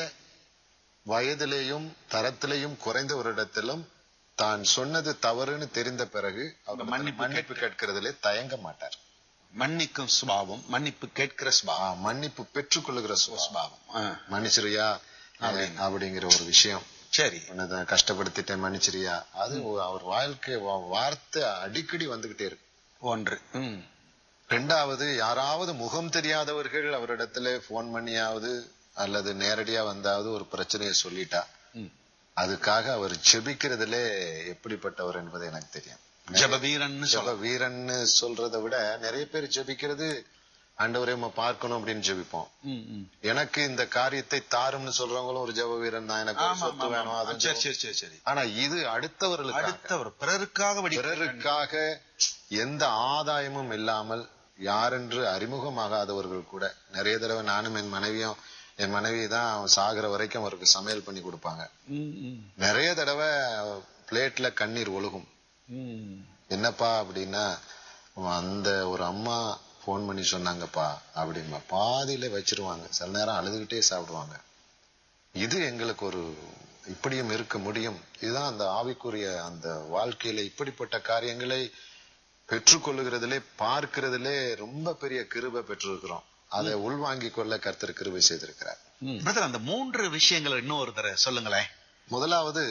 வயதிலேயும் தரத்திலேயும் குறைந்த ஒரு இடத்திலும் தான் சொன்னது தவறுன்னு தெரிந்த பிறகு அவர் மன்னிப்பு மன்னிப்பு கேட்கிறதுலே தயங்க மாட்டார் மன்னிக்கும் சுபாவம் மன்னிப்பு கேட்கிற ஆ, சுபாவம் மன்னிப்பு பெற்றுக்கொள்ளுகிற சுபாவம் சுபாவம் ஆ, மன்னிச்சிரியா அப்படின்னு. அப்படிங்கிற ஒரு விஷயம் சரி உன்னை நான் கஷ்டப்படுத்திட்டேன் மன்னிச்சிரியா அது அவர் வாழ்க்கை வா- வார்த்தை அடிக்கடி வந்துகிட்டே இருக்கு ஒன்று ம், ரெண்டாவது யாராவது முகம் தெரியாதவர்கள் அவரிடத்துல போன் பண்ணியாவது அல்லது நேரடியா வந்தாவது ஒரு பிரச்சனையை சொல்லிட்டா ம். அதுக்காக அவர் ஜெபிக்கிறதுலே எப்படிப்பட்டவர் என்பது எனக்கு தெரியும் ஜெப வீரன்னு ஜெப சொல்ல வீரன்னு சொல்றதை விட நிறைய பேர் ஜெபிக்கிறது ஆண்டவரே உம்மை பார்க்கணும் அப்படின்னு ஜெபிப்போம் ம், ம். எனக்கு இந்த காரியத்தை தாரும்னு சொல்றவங்களும் ஒரு ஜெப வீரன் தான் எனக்கு ஒரு ஆமா, சொத்து ஆமா, வேணும் ஆமா. அது சரி சரி சரி சரி ஆனா இது அடுத்தவர்களுக்கு அடுத்தவர் பிறருக்காக வடி பிறருக்காக எந்த ஆதாயமும் இல்லாமல் யாரென்று அறிமுகமாகாதவர்கள் கூட நிறைய தடவை நானும் என் மனைவியும் என் மனைவி தான் அவன் சாகுற வரைக்கும் அவருக்கு சமையல் பண்ணி கொடுப்பாங்க ம், ம், நிறைய தடவை பிளேட்ல கண்ணீர் ஒழுகும் ம். என்னப்பா அப்படின்னா அந்த ஒரு அம்மா ஃபோன் பண்ணி சொன்னாங்கப்பா அப்படிமா பாதியில வச்சிருவாங்க சில நேரம் அழுதுகிட்டே சாப்பிடுவாங்க இது எங்களுக்கு ஒரு இப்படியும் இருக்க முடியும் இதுதான் அந்த ஆவிக்குரிய அந்த வாழ்க்கையில இப்படிப்பட்ட காரியங்களை பெற்றுக்கொள்ளுகிறதிலே பார்க்கிறதிலே ரொம்ப பெரிய கிருபை பெற்றிருக்கிறோம் அதை உள்வாங்கிக் கொள்ள கர்த்தர் கிருபை செய்திருக்கிறார் பிரதர் அந்த மூன்று விஷயங்களை இன்னும் ஒரு தடவை சொல்லுங்களேன் முதலாவது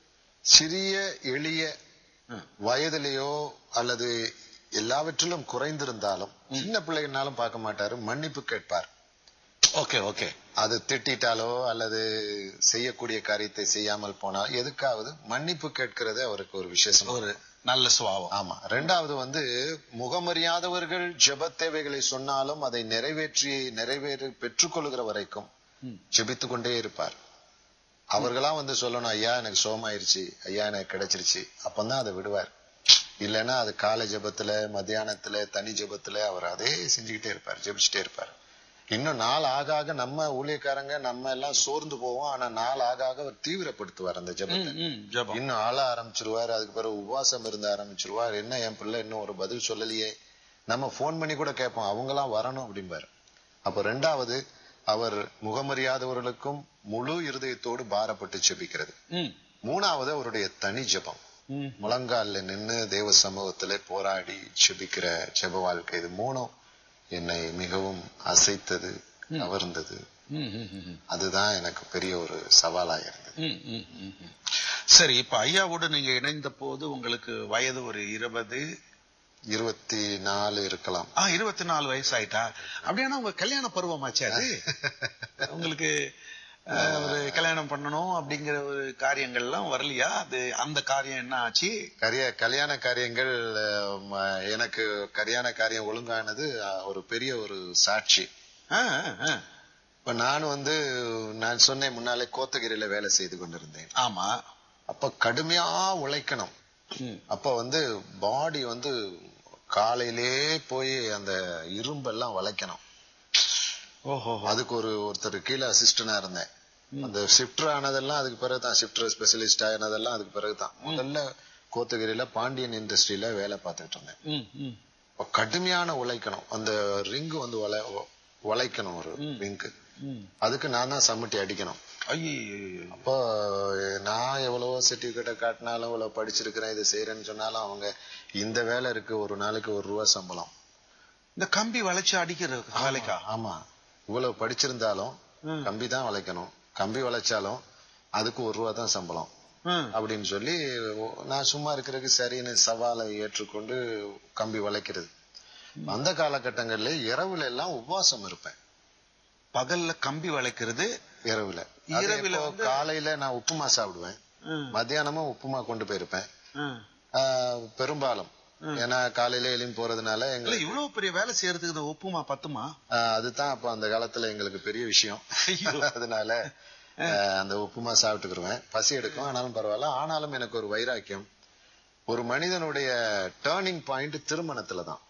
சிறிய எளிய ம். வயதிலேயோ அல்லது எல்லாவற்றிலும் குறைந்திருந்தாலும் சின்ன பிள்ளைகள்னாலும் பார்க்க மாட்டாரு மன்னிப்பு கேட்பார் ஓகே ஓகே அது திட்டிட்டாலோ அல்லது செய்யக்கூடிய காரியத்தை செய்யாமல் போனால் எதுக்காவது மன்னிப்பு கேட்கிறது அவருக்கு ஒரு விசேஷம் ஒரு நல்ல சுபாவம் ஆமா ரெண்டாவது வந்து முகமறியாதவர்கள் ஜெப தேவைகளை சொன்னாலும் அதை நிறைவேற்றி நிறைவேறி பெற்றுக்கொள்கிற வரைக்கும் ம். ஜெபித்து கொண்டே இருப்பார் அவர்களா வந்து சொல்லணும் ஐயா எனக்கு சோமாயிருச்சு ஐயா எனக்கு கிடைச்சிருச்சு அப்பந்தான் அதை விடுவார் இல்லைன்னா அது காலை ஜெபத்துல மத்தியானத்துல தனி ஜெபத்துல அவர் அதே செஞ்சுக்கிட்டே இருப்பார் ஜெபிச்சுட்டே இருப்பார் இன்னும் நாள் ஆக ஆக நம்ம ஊழியக்காரங்க நம்ம எல்லாம் சோர்ந்து போவோம் ஆனா நாள் ஆக ஆக அவர் தீவிரப்படுத்துவார் அந்த ஜெபத்தை ம், ம், ஜெபம் இன்னும் ஆள ஆரம்பிச்சிருவார் அதுக்கு பிறகு உபவாசம் இருந்த ஆரம்பிச்சிருவார் என்ன என் பிள்ளை இன்னும் ஒரு பதில் சொல்லலையே நம்ம ஃபோன் பண்ணி கூட கேட்போம் அவங்களாம் வரணும் அப்படிம்பாரு அப்ப ரெண்டாவது அவர் முகமறியாதவர்களுக்கும் முழு இருதயத்தோடு பாரப்பட்டு ஜெபிக்கிறது ம், மூணாவது அவருடைய தனி ஜெபம் ம். முழங்கால்ல நின்னு தேவ சமூகத்திலே போராடி ஜெபிக்கிற ஜெப வாழ்க்கை இது மூணும் என்னை மிகவும் அசைத்தது கவர்ந்தது ம், ம், ம், ம். அதுதான் எனக்கு பெரிய ஒரு சவாலா இருந்தது ம், ம், ம், ம். சரி இப்ப ஐயாவோடு நீங்க இணைந்த போது உங்களுக்கு வயது ஒரு இருபது இருபத்தி நாலு இருக்கலாம் ஆ இருபத்தி நாலு வயசு ஆயிட்டா அப்படியானா உங்க கல்யாண பருவமாச்சு அது உங்களுக்கு அஹ், ஒரு கல்யாணம் பண்ணணும் அப்படிங்கிற ஒரு காரியங்கள்லாம் வரலையா அது அந்த காரியம் என்ன ஆச்சு கரிய கல்யாண காரியங்கள் அஹ், ம- எனக்கு கல்யாண காரியம் ஒழுங்கானது அஹ், ஒரு பெரிய ஒரு சாட்சி அஹ், அஹ், அஹ். இப்ப நான் வந்து நான் சொன்னேன் முன்னாலே கோத்தகிரியில வேலை செய்து கொண்டிருந்தேன் ஆமா அப்ப கடுமையா உழைக்கணும் ம். அப்ப வந்து பாடி வந்து காலையிலே போய் அந்த இரும்பெல்லாம் வளைக்கணும் ஓஹோ அதுக்கு ஒரு ஒருத்தர் கீழே அசிஸ்டண்டா இருந்தேன் அந்த ஷிஃப்டர் ஆனதெல்லாம் அதுக்கு பிறகுதான் ஷிஃப்டர் ஸ்பெஷலிஸ்ட் ஆனதெல்லாம் அதுக்கு பிறகுதான் முதல்ல கோத்தகிரியில பாண்டியன் இண்டஸ்ட்ரியில வேலை பார்த்துக்கிட்டு இருந்தேன் ம், ம். அப்ப கடுமையான உழைக்கணும் அந்த ரிங்கு வந்து வளை வளைக்கணும் ஒரு ரிங்கு ம். அதுக்கு நான் தான் சம்மட்டி அடிக்கணும் ஐயையையோ. அப்போ நான் எவ்வளவோ சர்டிபிகேட்டை காட்டினாலும் இவ்வளவு படிச்சிருக்கிறேன் இது செய்யறேன்னு சொன்னாலும் அவங்க இந்த வேலை இருக்கு ஒரு நாளைக்கு ஒரு ரூபா சம்பளம் இந்த கம்பி வளைச்சு அடிக்கிற வேலைக்கா ஆமா இவ்வளவு படிச்சிருந்தாலும் ம். கம்பி தான் வளைக்கணும் கம்பி வளைச்சாலும் அதுக்கு ஒரு ரூபா தான் சம்பளம் ம். அப்படின்னு சொல்லி ஓ- நான் சும்மா இருக்கிறதுக்கு சரின்னு சவாலை ஏற்றுக்கொண்டு கம்பி வளைக்கிறது அந்த காலகட்டங்கள்ல இரவுல எல்லாம் உபவாசம் இருப்பேன் பகல்ல கம்பி வளைக்கிறது இரவுல அது இரவுல எப்போ வந்து- காலையில நான் உப்புமா சாப்பிடுவேன் ம், மத்தியானமும் உப்புமா கொண்டு போயிருப்பேன் ம். ஆஹ் பெரும்பாலும் ஏன்னா காலையில எழும்பி போறதுனால இல்ல எங்களுக்கு இவ்வளவு பெரிய வேலை செய்யறதுக்கு இந்த ஒப்புமா பத்துமா ஆஹ் அதுதான் அப்ப அந்த காலத்துல எங்களுக்கு பெரிய விஷயம் அதனால ஆஹ் அந்த உப்புமா சாப்பிட்டுக்கிருவேன் பசி எடுக்கும் ஆனாலும் பரவாயில்ல ஆனாலும் எனக்கு ஒரு வைராக்கியம் ஒரு மனிதனுடைய டேர்னிங் பாயிண்ட் திருமணத்துல தான்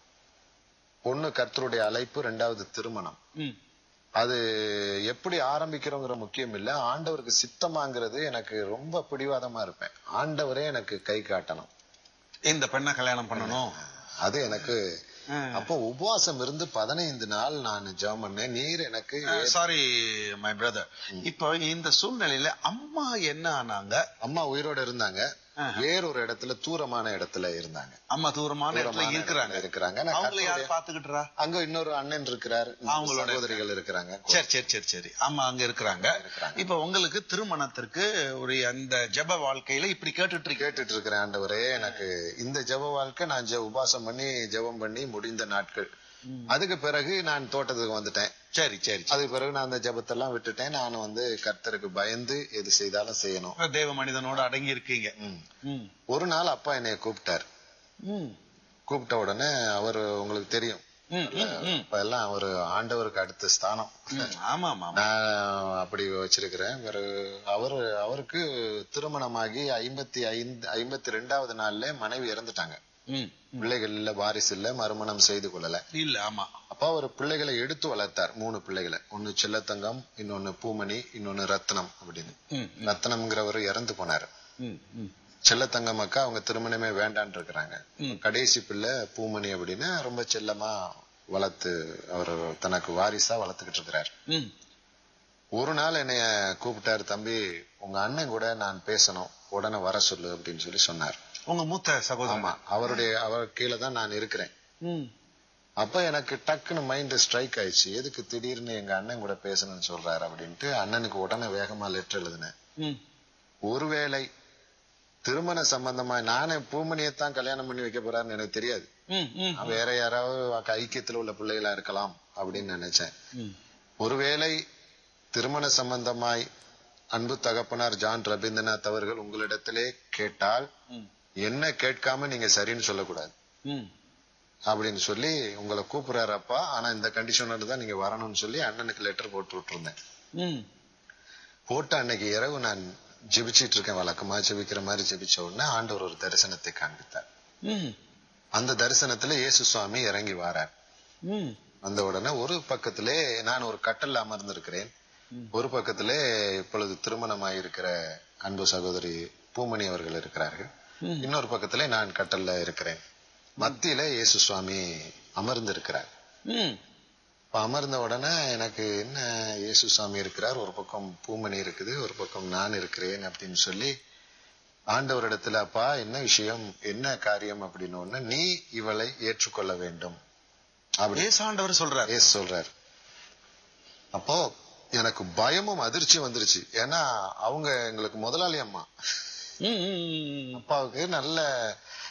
ஒண்ணு கர்த்தருடைய அழைப்பு ரெண்டாவது திருமணம் ம். அது எப்படி ஆரம்பிக்கிறோங்கிற முக்கியம் இல்ல ஆண்டவருக்கு சித்தமாங்கிறது எனக்கு ரொம்ப பிடிவாதமா இருப்பேன் ஆண்டவரே எனக்கு கை காட்டணும் இந்த பெண்ணை கல்யாணம் பண்ணணும் அது எனக்கு ஆ. அப்போ உபவாசம் இருந்து பதினைந்து நாள் நான் ஜெபம் பண்ணேன் நீர் எனக்கு சாரி மை பிரதர் இப்போ இந்த சூழ்நிலையில அம்மா என்ன ஆனாங்க அம்மா உயிரோட இருந்தாங்க ஆ. வேறொரு இடத்துல தூரமான இடத்துல இருந்தாங்க அம்மா தூரமான இடத்துல தூரமான இருக்கிறாங்க இடத்துல இருக்கிறாங்க நான் அவங்கள யார் கர்த்தருடைய- பாத்துக்கிட்டுறா அங்க இன்னொரு அண்ணன் இருக்கிறார் அவங்களோட சகோதரிகள் இருக்கிறாங்க சரி சரி சரி சரி ஆமா அங்க இருக்கிறாங்க இருக்கிறாங்க. இப்ப உங்களுக்கு திருமணத்திற்கு ஒரு அந்த ஜெப வாழ்க்கையில இப்படி கேட்டுட்டு இருக்கேன் கேட்டுட்டு இருக்கிறேன் ஆண்டவரே எனக்கு இந்த ஜெப வாழ்க்கை நான் ஜெ- உபாசம் பண்ணி ஜெபம் பண்ணி முடிந்த நாட்கள் அதுக்கு பிறகு நான் தோட்டத்துக்கு வந்துட்டேன் சரி சரி சரி. அதுக்கு பிறகு நான் அந்த ஜெபத்தெல்லாம் விட்டுட்டேன் நான் வந்து கர்த்தருக்கு பயந்து எது செய்தாலும் செய்யணும் தேவ மனிதனோட அடங்கி இருக்கீங்க ம். ம். ஒரு நாள் அப்பா என்னைய கூப்பிட்டார் ம். கூப்பிட்ட உடனே அவர் உங்களுக்கு தெரியும் ம், ம், ம். இப்ப எல்லாம் ஒரு ஆண்டவருக்கு அடுத்த ஸ்தானம் ம். ஆமா ஆமா ஆமா. நான் அப்படி வச்சிருக்கிறேன் பிறகு அவரு அவருக்கு திருமணமாகி ஐம்பத்தி ஐந்து ஐம்பத்தி ரெண்டாவது நாள்ல மனைவி இறந்துட்டாங்க ம். பிள்ளைகள் இல்ல வாரிசு இல்ல மறுமணம் செய்து கொள்ளல இல்ல ஆமா அப்பா ஒரு பிள்ளைகளை எடுத்து வளர்த்தார் மூணு பிள்ளைகளை ஒன்னு செல்லத்தங்கம் இன்னொன்னு பூமணி இன்னொன்னு ரத்னம் அப்படின்னு ம். ரத்னம்ங்கிறவர் இறந்து போனாரு ம். ம். செல்லத்தங்கம் அக்கா அவங்க திருமணமே வேண்டான்னு இருக்கிறாங்க ம். கடைசி பிள்ளை பூமணி அப்படின்னு ரொம்ப செல்லமா வளர்த்து அவர் தனக்கு வாரிசா வளர்த்துக்கிட்டு இருக்கிறார் ம். ஒரு நாள் என்னைய கூப்பிட்டாரு தம்பி உங்க அண்ணன் கூட நான் பேசணும் உடனே வர சொல்லு அப்படின்னு சொல்லி சொன்னார் உங்க மூத்த சகோதரன் ஆமா அவருடைய அவர் கீழே தான் நான் இருக்கிறேன் ம். அப்ப எனக்கு டக்குன்னு மைண்ட் ஸ்ட்ரைக் ஆயிடுச்சு எதுக்கு திடீர்னு எங்க அண்ணன் கூட பேசணும்னு சொல்றாரு அப்படின்ட்டு அண்ணனுக்கு உடனே வேகமா லெட்டர் எழுதினேன் ம். ஒருவேளை திருமண சம்பந்தமா நானே பூமணியத்தான் கல்யாணம் பண்ணி வைக்க போறாருன்னு எனக்கு தெரியாது ம். ம். நான் வேற யாராவது ஐக்கியத்துல உள்ள பிள்ளைகளா இருக்கலாம் அப்படின்னு நினைச்சேன் ம். ஒருவேளை திருமண சம்பந்தமாய் அன்பு தகப்பனார் ஜான் ரவீந்திரநாத் அவர்கள் உங்களிடத்திலே கேட்டால் ம். என்ன கேட்காம நீங்க சரின்னு சொல்லக்கூடாது ம். அப்படின்னு சொல்லி உங்களை கூப்பிடுறாரப்பா ஆனா இந்த கண்டிஷனோட தான் நீங்க வரணும்னு சொல்லி அண்ணனுக்கு லெட்டர் போட்டு விட்டுருந்தேன் ம். போட்டு அன்னைக்கு இரவு நான் ஜெபிச்சிட்டு இருக்கேன் வழக்கமா ஜெபிக்கிற மாதிரி ஜெபிச்ச உடனே ஆண்டவர் ஒரு தரிசனத்தை காண்பித்தார் ம். அந்த தரிசனத்துல இயேசு சுவாமி இறங்கி வாரார் ம். வந்த உடனே ஒரு பக்கத்திலே நான் ஒரு கட்டல்ல அமர்ந்திருக்கிறேன் ஒரு பக்கத்திலே இப்பொழுது திருமணமாயிருக்கிற அன்பு சகோதரி பூமணி அவர்கள் இருக்கிறார்கள் ம். இன்னொரு பக்கத்திலே நான் கட்டல்ல இருக்கிறேன் மத்தியில இயேசு சுவாமி அமர்ந்திருக்கிறார் ம். இப்ப அமர்ந்த உடனே எனக்கு என்ன இயேசு சாமி இருக்கிறார் ஒரு பக்கம் பூமணி இருக்குது ஒரு பக்கம் நான் இருக்கிறேன் அப்படின்னு சொல்லி ஆண்டவரிடத்துல அப்பா என்ன விஷயம் என்ன காரியம் அப்படின்னு ஒண்ணு நீ இவளை ஏற்றுக்கொள்ள வேண்டும் அப்படி ஏசாண்டவர் சொல்றாரு இயேசு சொல்றார் அப்போ எனக்கு பயமும் அதிர்ச்சி வந்துருச்சு ஏன்னா அவங்க எங்களுக்கு முதலாளி அம்மா ம். ம். ம். அப்பாவுக்கு நல்ல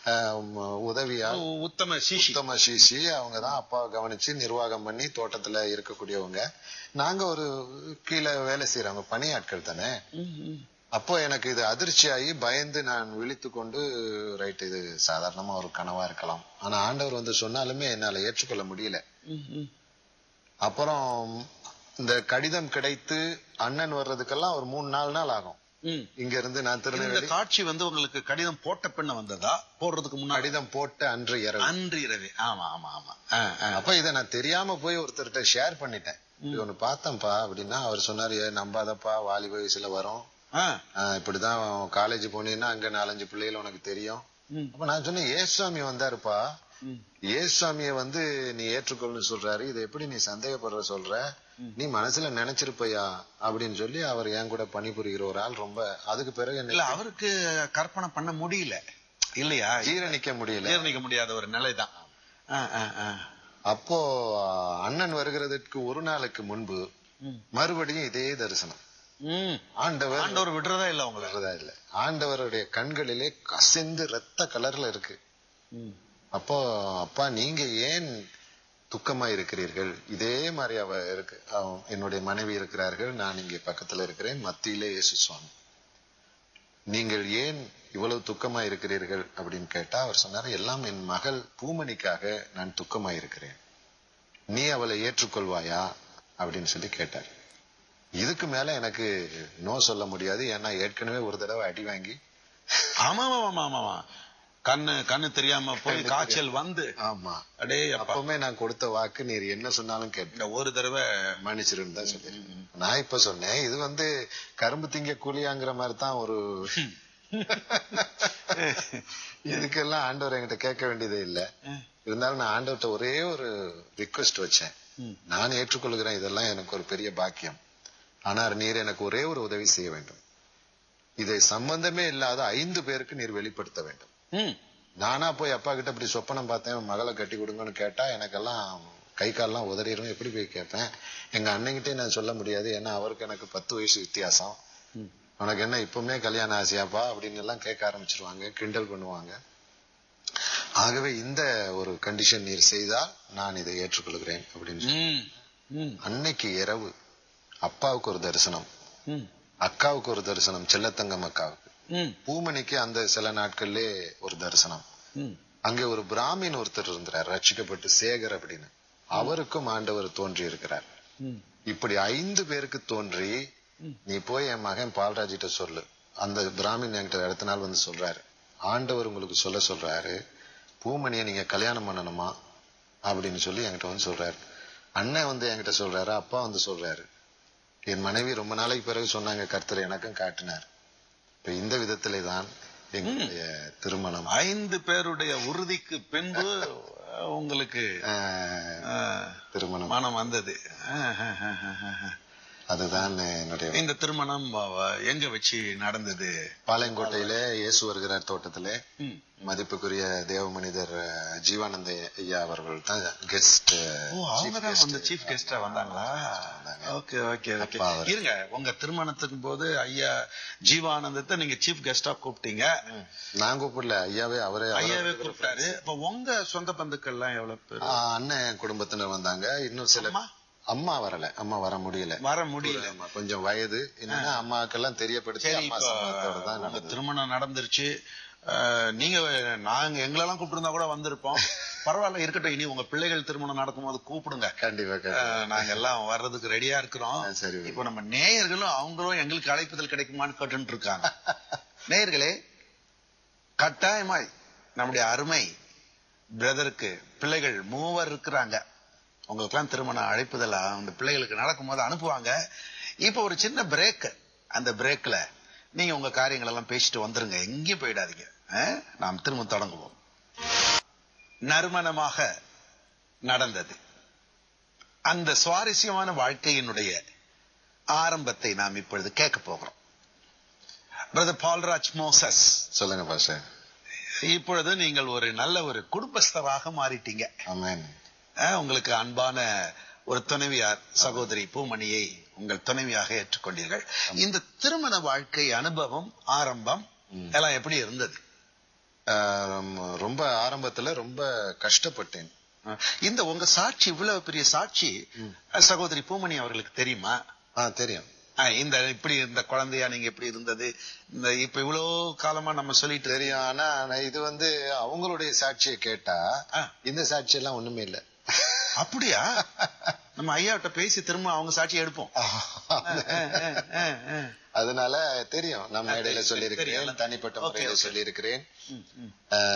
அஹ், உதவியா உ- உத்தம சிஷி உத்தம சிசி அவங்க தான் அப்பாவை கவனிச்சு நிர்வாகம் பண்ணி தோட்டத்துல இருக்கக்கூடியவங்க நாங்க ஒரு கீழே வேலை செய்யறவங்க பணியாட்கள் தானே ம், ம். அப்போ எனக்கு இது அதிர்ச்சியாகி பயந்து நான் விழித்து கொண்டு ரைட் இது சாதாரணமா ஒரு கனவா இருக்கலாம் ஆனா ஆண்டவர் வந்து சொன்னாலுமே என்னால ஏற்றுக்கொள்ள முடியல ம், ம். அப்புறம் இந்த கடிதம் கிடைத்து அண்ணன் வர்றதுக்கெல்லாம் ஒரு மூணு நாலு நாள் ஆகும் ம். இங்க இருந்து நான் இந்த திருநெல்வேலி காட்சி வந்து உங்களுக்கு கடிதம் போட்ட பின்ன வந்ததா போடுறதுக்கு முன்னாடி கடிதம் போட்ட அன்று இரவு அன்று இரவே ஆமா ஆமா ஆமா ஆ, ஆ. அப்ப இதை நான் தெரியாம போய் ஒருத்தர்கிட்ட ஷேர் பண்ணிட்டேன் இது ஒண்ணு பார்த்தேன்ப்பா அப்படின்னா அவர் சொன்னாரு "ஏ, நம்பாதப்பா வாலிப வயசுல வரும் ஆ. ஆஹ் இப்படிதான் காலேஜ் போனீங்கன்னா அங்க நாலஞ்சு பிள்ளைகள் உனக்கு தெரியும் ம். அப்ப நான் சொன்னேன் ஏசுவாமி வந்தாருப்பா ம். ஏசுவாமிய வந்து நீ ஏற்றுக்கொள்னு சொல்றாரு இதை எப்படி நீ சந்தேகப்படுற சொல்ற நீ மனசுல நினைச்சிருப்பையா அப்படின்னு சொல்லி அவர் என் கூட பணிபுரிகிற ஒரு ஆள் ரொம்ப அதுக்கு பிறகு இல்ல என்ன அவருக்கு கற்பனை பண்ண முடியல இல்லையா ஜீரணிக்க முடியல ஜீரணிக்க முடியாத ஒரு நிலைதான் ஆ, ஆ, ஆ. அப்போ ஆஹ், அண்ணன் வருகிறதுக்கு ஒரு நாளுக்கு முன்பு ம். மறுபடியும் இதே தரிசனம் ம். ஆண்டவர் ஆண்டவர் விடுறதா இல்ல உங்களை வர்றதா இல்ல ஆண்டவருடைய கண்களிலே கசிந்து ரத்த கலர்ல இருக்கு ம். அப்போ அப்பா நீங்க ஏன் துக்கமா இருக்கிறீர்கள் இதே மாதிரி அவ இருக்கு அவ- என்னுடைய மனைவி இருக்கிறார்கள் நான் இங்கே பக்கத்துல இருக்கிறேன் மத்தியிலே இயேசு சுவாமி நீங்கள் ஏன் இவ்வளவு துக்கமா இருக்கிறீர்கள் அப்படின்னு கேட்டா அவர் சொன்னாரு எல்லாம் என் மகள் பூமணிக்காக நான் துக்கமா இருக்கிறேன் நீ அவளை ஏற்றுக்கொள்வாயா அப்படின்னு சொல்லி கேட்டார் இதுக்கு மேல எனக்கு நோ சொல்ல முடியாது ஏன்னா ஏற்கனவே ஒரு தடவை அடி வாங்கி ஆமா ஆமா ஆமா ஆமா ஆமா கண்ணு கண்ணு தெரியாம போய் காய்ச்சல் வந்து ஆமா அடே அப்பா அப்பவுமே நான் கொடுத்த வாக்கு நீர் என்ன சொன்னாலும் கேட்பேன் இந்த ஒரு தடவை மன்னிச்சிருன்னு தான் சொல்லியிருக்கேன் நான் இப்ப சொன்னேன் இது வந்து கரும்பு திங்க கூலியாங்கிற மாதிரி தான் ஒரு இதுக்கெல்லாம் ஆண்டவர் என்கிட்ட கேட்க வேண்டியதே இல்ல இருந்தாலும் நான் ஆண்டவர்கிட்ட ஒரே ஒரு ரிக்வெஸ்ட் வச்சேன் ம். நான் ஏற்றுக்கொள்கிறேன் இதெல்லாம் எனக்கு ஒரு பெரிய பாக்கியம் ஆனால் நீர் எனக்கு ஒரே ஒரு உதவி செய்ய வேண்டும் இதை சம்பந்தமே இல்லாத ஐந்து பேருக்கு நீர் வெளிப்படுத்த வேண்டும் ம். நானா போய் அப்பா கிட்ட இப்படி சொப்பனம் பார்த்தேன் மகளை கட்டி கொடுங்கன்னு கேட்டா எனக்கெல்லாம் கை கால்லாம் உதறிடும் எப்படி போய் கேட்பேன் எங்க அண்ணங்கிட்டே நான் சொல்ல முடியாது ஏன்னா அவருக்கு எனக்கு பத்து வயசு வித்தியாசம் ம். உனக்கு என்ன இப்பவுமே கல்யாணம் ஆசையாப்பா அப்படின்னு எல்லாம் கேட்க ஆரம்பிச்சிருவாங்க கிண்டல் பண்ணுவாங்க ஆகவே இந்த ஒரு கண்டிஷன் நீர் செய்தால் நான் இதை ஏற்றுக்கொள்கிறேன் அப்படின்னு சொல்லி. ம். ம். அன்னைக்கு இரவு அப்பாவுக்கு ஒரு தரிசனம் ம். அக்காவுக்கு ஒரு தரிசனம் செல்லத்தங்கம் அக்காவுக்கு ம். பூமணிக்கு அந்த சில நாட்கள்லே ஒரு தரிசனம் ம். அங்கே ஒரு பிராமின் ஒருத்தர் இருந்தார் ரட்சிக்கப்பட்டு சேகர் அப்படின்னு அவருக்கும் ஆண்டவர் தோன்றி இருக்கிறார் ம். இப்படி ஐந்து பேருக்கு தோன்றி ம். நீ போய் என் மகன் பால்ராஜிட்ட சொல்லு அந்த பிராமின் என்கிட்ட அடுத்த நாள் வந்து சொல்றாரு ஆண்டவர் உங்களுக்கு சொல்ல சொல்றாரு பூமணியை நீங்க கல்யாணம் பண்ணணுமா அப்படின்னு சொல்லி என்கிட்ட வந்து சொல்றாரு அண்ணன் வந்து என்கிட்ட சொல்றாரு அப்பா வந்து சொல்றாரு என் மனைவி ரொம்ப நாளைக்கு பிறகு சொன்னாங்க கர்த்தர் எனக்கும் காட்டினார் இப்ப இந்த விதத்திலே தான் எங்களுடைய திருமணம் ஐந்து பேருடைய உறுதிக்கு பின்பு அஹ், உங்களுக்கு ஆஹ், அஹ், திருமணம் மனம் வந்தது அஹ், அஹ், அஹ், அஹ், அஹ். அதுதான் என்னுடைய இந்த திருமணம் அஹ், எங்க வச்சு நடந்தது பாளையங்கோட்டையில இயேசு வருகிறார் தோட்டத்திலே ம். மதிப்புக்குரிய தேவ மனிதர் அஹ், ஜீவானந்த ஐயா அவர்கள் தான் கெஸ்ட் ஓ அவங்க தான் வந்து சீஃப் கெஸ்டா வந்தாங்களா ஓகே ஓகே ஓகே அப்பா அவர். இருங்க உங்க திருமணத்துக்கு போது ஐயா ஜீவானந்தத்தை நீங்க சீஃப் கெஸ்டா கூப்பிட்டீங்க நான் கூப்பிடல ஐயாவே அவரே அவரே- ஐயாவே கூப்பிட்டாரு இப்ப உங்க சொந்த பந்துக்கள்லாம் எவ்வளவு பேர் ஆ, அண்ணன் குடும்பத்தினர் வந்தாங்க இன்னும் சில அம்மா? அம்மா வரல அம்மா வர முடியல வர முடியல ஆமா, கொஞ்சம் வயது என்னன்னா அம்மாக்கெல்லாம் தெரியப்படுத்தி சரி அம்மா இப்ப சம்மதத்தோட தான் உங்க நடந்தது திருமணம் நடந்துருச்சு அஹ், நீங்க நாங்க எங்களெல்லாம் கூப்பிட்டு கூட வந்திருப்போம் பரவாயில்ல இருக்கட்டும் இனி உங்க பிள்ளைகள் திருமணம் நடக்கும்போது கூப்பிடுங்க கண்டிப்பா கண்டிப்பா அஹ், நாங்க எல்லாம் வர்றதுக்கு ரெடியா இருக்கிறோம் ஆ, சரி இப்ப நம்ம நேயர்களும் அவங்களும் எங்களுக்கு அழைப்புதல் கிடைக்குமான்னு கேட்டுட்டு இருக்காங்க நேயர்களே கட்டாயமாய் நம்முடைய அருமை பிரதருக்கு பிள்ளைகள் மூவர் இருக்கிறாங்க உங்களுக்கெல்லாம் திருமண அழைப்புதல் அந்த பிள்ளைகளுக்கு நடக்கும்போது அனுப்புவாங்க இப்ப ஒரு சின்ன பிரேக் அந்த பிரேக்ல நீங்க உங்க காரியங்கள் எல்லாம் பேசிட்டு வந்துருங்க எங்கேயும் போயிடாதீங்க அஹ்? நாம் திரும்ப தொடங்குவோம் நறுமணமாக நடந்தது அந்த சுவாரஸ்யமான வாழ்க்கையினுடைய ஆரம்பத்தை நாம் இப்பொழுது கேட்க போகிறோம் பிரதர் பால்ராஜ் மோசஸ் சொல்லுங்க பாஸ்டர் இப்பொழுது நீங்கள் ஒரு நல்ல ஒரு குடும்பஸ்தராக மாறிட்டீங்க ஆமென் அஹ், உங்களுக்கு அன்பான ஒரு துணைவியார் சகோதரி பூமணியை உங்கள் துணைவியாக ஏற்றுக்கொண்டீர்கள் இந்த திருமண வாழ்க்கை அனுபவம் ஆரம்பம் ம். எல்லாம் எப்படி இருந்தது ஆஹ் ரொம்ப ஆரம்பத்துல ரொம்ப கஷ்டப்பட்டேன் ஆ, இந்த உங்க சாட்சி இவ்வளவு பெரிய சாட்சி சகோதரி பூமணி அவர்களுக்கு தெரியுமா ஆ தெரியும் ஆ, இந்த இப்படி இந்த குழந்தையா நீங்க எப்படி இருந்தது இந்த இப்ப இவ்வளவு காலமா நம்ம சொல்லிட்டு தெரியும் ஆனா ஆனா இது வந்து அவங்களுடைய சாட்சியை கேட்டா ஆ. இந்த சாட்சி எல்லாம் ஒண்ணுமே இல்ல அப்படியா நம்ம ஐயாவிட்ட பேசி திரும்ப அவங்க சாட்சி எடுப்போம் ஆ, ஆ, ஆ, ஆ. அதனால தெரியும் நம்ம ஆ, இடையில தெரியும், சொல்லியிருக்கிறேன் தெரியும். தனிப்பட்ட Okay, முறையில okay. சொல்லியிருக்கிறேன் ம், ம்.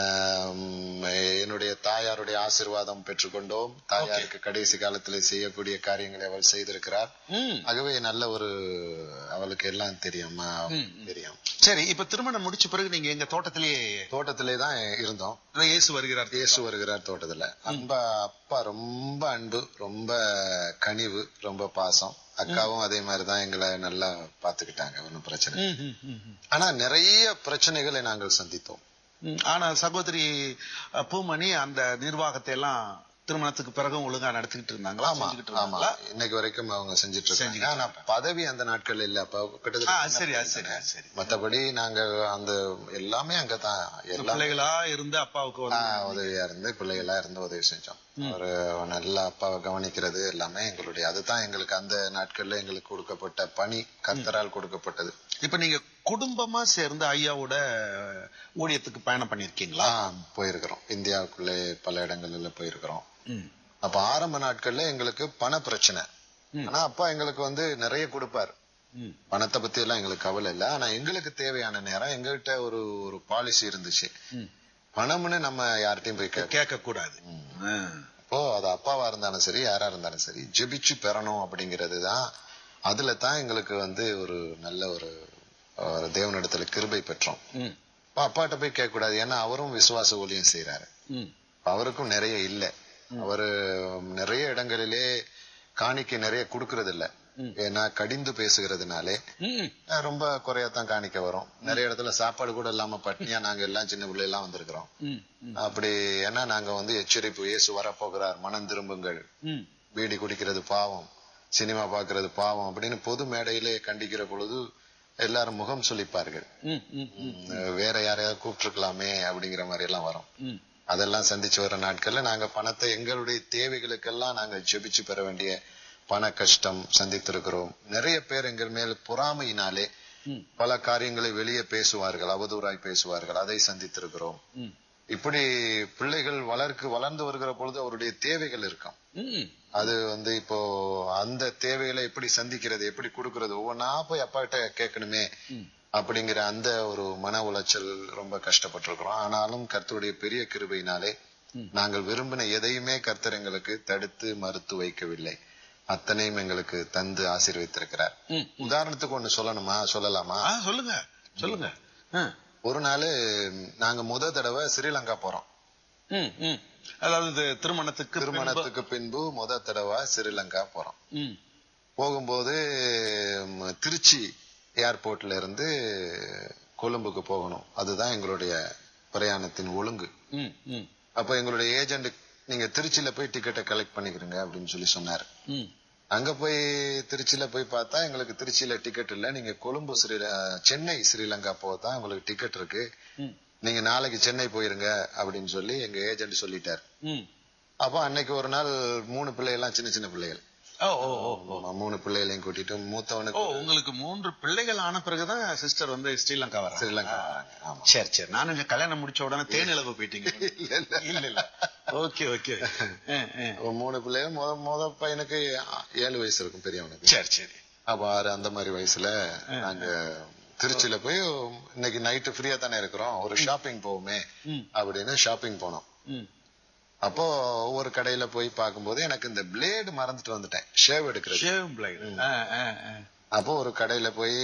ஆம், என்னுடைய தாயாருடைய ஆசீர்வாதம் பெற்றுக்கொண்டோம் தாயாருக்கு கடைசி காலத்துல செய்யக்கூடிய காரியங்களை அவள் செய்திருக்கிறார் ம். ஆகவே நல்ல ஒரு அவளுக்கு எல்லாம் தெரியும் ஆ, ம், ம். தெரியும் சரி இப்ப திருமணம் முடிச்ச பிறகு நீங்க எங்க தோட்டத்திலேயே தோட்டத்திலே தான் இருந்தோம் அதான் இயேசு வருகிறார் இயேசு வருகிறார் தோட்டத்துல அன்பா அப்பா ரொம்ப அன்பு ரொம்ப கனிவு ரொம்ப பாசம் அக்காவும் அதே மாதிரிதான் எங்களை நல்லா பாத்துக்கிட்டாங்க ஒன்னும் பிரச்சனை இல்லை. ம், ம், ம், ம். ஆனா நிறைய பிரச்சனைகளை நாங்கள் சந்தித்தோம் ம், ஆனா சகோதரி அ, பூமணி அந்த நிர்வாகத்தை எல்லாம் திருமணத்துக்கு பிறகும் ஒழுங்கா நடத்திக்கிட்டு இருந்தாங்களா ஆமா செஞ்சுக்கிட்டு ஆமா இருந்தாங்களா இன்னைக்கு வரைக்கும் அவங்க செஞ்சுட்டு இருக்காங்க செஞ்சுக்கிட்டு ஆனா பதவி அந்த நாட்கள்ல இல்ல அப்ப ஆ, கிட்டத்தட்ட சரி அது சரி அது சரி மத்தபடி நாங்க அந்த எல்லாமே அங்கதான் எல்லாம் பிள்ளைகளா இருந்து அப்பாவுக்கு ஆ, வந்து உதவியா இருந்து பிள்ளைகளா இருந்து உதவி செஞ்சோம் ஒரு நல்ல அப்பாவை கவனிக்கிறது எல்லாமே எங்களுடைய அதுதான் எங்களுக்கு அந்த நாட்கள்ல எங்களுக்கு கொடுக்கப்பட்ட பணி கர்த்தரால் கொடுக்கப்பட்டது இப்ப நீங்க குடும்பமா சேர்ந்து ஐயாவோட ஊழியத்துக்கு பயணம் பண்ணிருக்கீங்களா ஆ, போயிருக்கிறோம் இந்தியாவுக்குள்ளே பல இடங்கள்ல போயிருக்கிறோம் ம், அப்ப ஆரம்ப நாட்கள்ல எங்களுக்கு பண பிரச்சனை ம். ஆனா அப்பா எங்களுக்கு வந்து நிறைய கொடுப்பாரு ம், பணத்தை பத்தி எல்லாம் எங்களுக்கு கவலை இல்ல ஆனா எங்களுக்கு தேவையான நேரம் எங்ககிட்ட ஒரு ஒரு பாலிசி இருந்துச்சு ம். பணம்னு நம்ம யார்கிட்டயும் போய் கேட்க கேட்க கூடாது ஆ. அப்போ அது அப்பாவா இருந்தாலும் சரி யாரா இருந்தாலும் சரி ஜெபிச்சு பெறணும் அப்படிங்கிறது தான் அதுல தான் எங்களுக்கு வந்து ஒரு நல்ல ஒரு ஒரு தேவனிடத்துல கிருபை பெற்றோம் ம், அப்ப அப்பாட்ட போய் கேட்க கூடாது ஏன்னா அவரும் விசுவாச ஊழியம் செய்யறாரு ம், அவருக்கும் நிறைய இல்ல அவரு நிறைய இடங்களிலே காணிக்கை நிறைய கொடுக்கறது இல்ல ம். ஏன்னா கடிந்து பேசுகிறதுனாலே ம், அஹ் ரொம்ப குறையத்தான் காணிக்க வரும் நிறைய இடத்துல சாப்பாடு கூட இல்லாம பட்னியா நாங்க எல்லாம் சின்ன பிள்ளை எல்லாம் வந்திருக்கிறோம் ம், ம், அப்படி ஏன்னா நாங்க வந்து எச்சரிப்பு இயேசு வரப்போகிறார் மனம் திரும்புங்கள் ம். பீடி குடிக்கிறது பாவம் சினிமா பார்க்கிறது பாவம் அப்படின்னு பொது மேடையிலே கண்டிக்கிற பொழுது எல்லாரும் முகம் சுளிப்பார்கள் ம், ம், ம், உம், வேற யாரையாவது கூப்பிட்டுருக்கலாமே அப்படிங்கிற மாதிரி எல்லாம் வரும் ம். அதெல்லாம் சந்திச்சு வர நாட்கள்ல நாங்க பணத்தை எங்களுடைய தேவைகளுக்கெல்லாம் நாங்க ஜெபிச்சு பெற வேண்டிய பண கஷ்டம் சந்தித்திருக்கிறோம் நிறைய பேர் எங்கள் மேல் பொறாமையினாலே ம். பல காரியங்களை வெளியே பேசுவார்கள் அவதூறாய் பேசுவார்கள் அதை சந்தித்திருக்கிறோம் ம். இப்படி பிள்ளைகள் வளர்க்கு வளர்ந்து வருகிற பொழுது அவருடைய தேவைகள் இருக்கும் ம். அது வந்து இப்போ அந்த தேவைகளை எப்படி சந்திக்கிறது எப்படி கொடுக்கறது ஒவ்வொன்னா போய் அப்பா கிட்ட கேட்கணுமே ம். அப்படிங்கிற அந்த ஒரு மன உளைச்சல் ரொம்ப கஷ்டப்பட்டிருக்கிறோம் ஆனாலும் கர்த்தருடைய பெரிய கிருபையினாலே ம். நாங்கள் விரும்பின எதையுமே கர்த்தர் எங்களுக்கு தடுத்து மறுத்து வைக்கவில்லை அத்தனையும் எங்களுக்கு தந்து ஆசீர்வதித்திருக்கிறார் ம். உதாரணத்துக்கு ஒண்ணு சொல்லணுமா சொல்லலாமா ஆ, சொல்லுங்க சொல்லுங்க ஆ. ஒரு நாள் நாங்க முத தடவை ஸ்ரீலங்கா போறோம் ம், ம். அதாவது இது திருமணத்துக்கு திருமணத்துக்கு பின்பு முத தடவை ஸ்ரீலங்கா போறோம் பின்பு- ம். போகும்போது ம், திருச்சி ஏர்போர்ட்ல இருந்து கொழும்புக்கு போகணும் அதுதான் எங்களுடைய பிரயாணத்தின் ஒழுங்கு ம், ம், அப்ப எங்களுடைய ஏஜென்ட் நீங்க திருச்சியில போய் டிக்கெட்டை கலெக்ட் பண்ணிக்கிறீங்க அப்படின்னு சொல்லி சொன்னாரு ம். அங்க போய் திருச்சியில போய் பார்த்தா எங்களுக்கு திருச்சியில டிக்கெட் இல்ல நீங்க கொழும்பு ஸ்ரீ சென்னை ஸ்ரீலங்கா போதான் உங்களுக்கு டிக்கெட் இருக்கு ம். நீங்க நாளைக்கு சென்னை போயிருங்க அப்படின்னு சொல்லி எங்க ஏஜென்ட் சொல்லிட்டார் ம். அப்போ அன்னைக்கு ஒரு நாள் மூணு பிள்ளைகள்லாம் சின்ன சின்ன பிள்ளைகள் ஓ ஓ ஓ ஓ. ஆமா, மூணு பிள்ளைகளையும் கூட்டிட்டு ஓ மூத்தவனுக்கு உங்களுக்கு மூன்று பிள்ளைகள் ஆன பிறகுதான் சிஸ்டர் வந்து ஸ்ரீலங்கா வர ஸ்ரீலங்கா வராங்க. ஆமா சரி சரி நானும் இங்க கல்யாணம் முடிச்ச உடனே தேனிலவு போயிட்டீங்க இல்ல, இல்ல. இல்ல இல்ல ஓகே ஓகே அப்ப மூணு பிள்ளைகள் முத முத பையனுக்கு ஏழு வயசு இருக்கும் பெரியவனுக்கு சரி சரி அப்ப ஆறு அந்த மாதிரி வயசுல நாங்க திருச்சியில போய் இன்னைக்கு நைட்டு ஃப்ரீயா தானே இருக்கிறோம் ஒரு ஷாப்பிங் போவோமே ம். அப்படின்னு ஷாப்பிங் போனோம் ம். அப்போ ஒவ்வொரு கடையில போய் பார்க்கும்போது எனக்கு இந்த பிளேடு மறந்துட்டு வந்துட்டேன் ஷேவ் எடுக்கிறது Shave blade. ஆ, ஆ, ஆ. அப்போ ஒரு கடையில போய்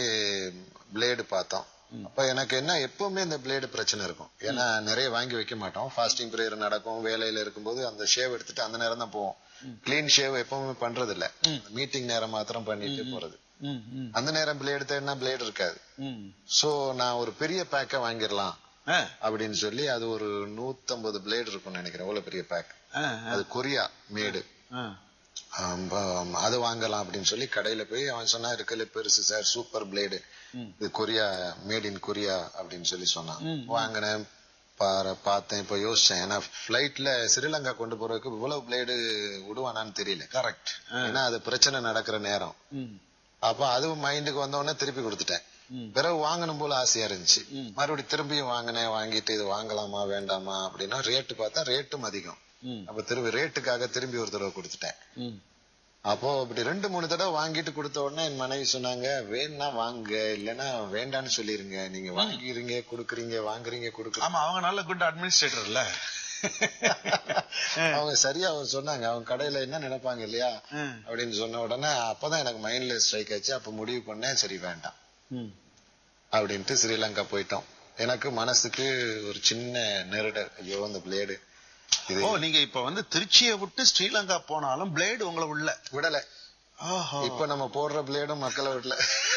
பிளேடு பார்த்தோம் அப்ப எனக்கு என்ன எப்பவுமே இந்த பிளேடு பிரச்சனை இருக்கும் ஏன்னா நிறைய வாங்கி வைக்க மாட்டோம் ஃபாஸ்டிங் பிரேயர் நடக்கும் வேலையில இருக்கும்போது அந்த ஷேவ் எடுத்துட்டு அந்த நேரம் தான் போவோம் கிளீன் ஷேவ் எப்பவுமே பண்றது இல்ல மீட்டிங் நேரம் மாத்திரம் பண்ணிட்டு போறது ம், ம், அந்த நேரம் பிளேடு தேடினா பிளேடு இருக்காது ம். சோ நான் ஒரு பெரிய பேக்கை வாங்கிடலாம் ஆ, அப்படின்னு சொல்லி அது ஒரு நூத்தம்பது பிளேடு இருக்கும்னு நினைக்கிறேன் அவ்வளவு பெரிய பேக் ஆ, அது கொரியா மேடு ஆ. அது வாங்கலாம் அப்படின்னு சொல்லி கடையில போய் அவன் சொன்னா இருக்கல பெருசு சார் சூப்பர் பிளேடு ம். இது கொரியா மேட் இன் கொரியா அப்படின்னு சொல்லி சொன்னான் ம். வாங்கினேன் பார- பார்த்தேன் இப்ப யோசிச்சேன் ஏன்னா பிளைட்ல ஸ்ரீலங்கா கொண்டு போறதுக்கு இவ்வளவு பிளேடு விடுவானான்னு தெரியல கரெக்ட் ஏன்னா அது பிரச்சனை நடக்கிற நேரம் அப்ப அதுவும் மைண்டுக்கு வந்த உடனே திருப்பி கொடுத்துட்டேன் பிறகு வாங்கணும் போல ஆசையா இருந்துச்சு ம். மறுபடியும் திரும்பியும் வாங்கினேன் வாங்கிட்டு இது வாங்கலாமா வேண்டாமா அப்படின்னா ரேட்டு பார்த்தா ரேட்டும் அதிகம் அப்ப திரும்பி ரேட்டுக்காக திரும்பி ஒரு தடவை கொடுத்துட்டேன் அப்போ இப்படி ரெண்டு மூணு தடவை வாங்கிட்டு கொடுத்த உடனே என் மனைவி சொன்னாங்க வேணா வாங்க இல்லைன்னா வேண்டான்னு சொல்லிருங்க நீங்க வாங்கிக்கிறீங்க கொடுக்குறீங்க வாங்குறீங்க கொடுக்குறீங்க ஆமா அவங்க நல்ல குட் அட்மினிஸ்ட்ரேட்டர்ல அவங்க சரியா அவங்க சொன்னாங்க அவங்க கடையில என்ன நினைப்பாங்க இல்லையா அப்படின்னு சொன்ன உடனே அப்பதான் எனக்கு மைண்ட்ல ஸ்ட்ரைக் ஆச்சு அப்ப முடிவு பண்ணேன் சரி வேண்டாம் அப்படின்ட்டு ஸ்ரீலங்கா போயிட்டோம் எனக்கு மனசுக்கு ஒரு சின்ன நெருடல் ஐயோ அந்த பிளேடு இது ஓ நீங்க இப்ப வந்து திருச்சியை விட்டு ஸ்ரீலங்கா போனாலும் பிளேடு உங்களை உள்ள விடல ஆஹா. இப்ப நம்ம போடுற பிளேடும் மக்களை விடல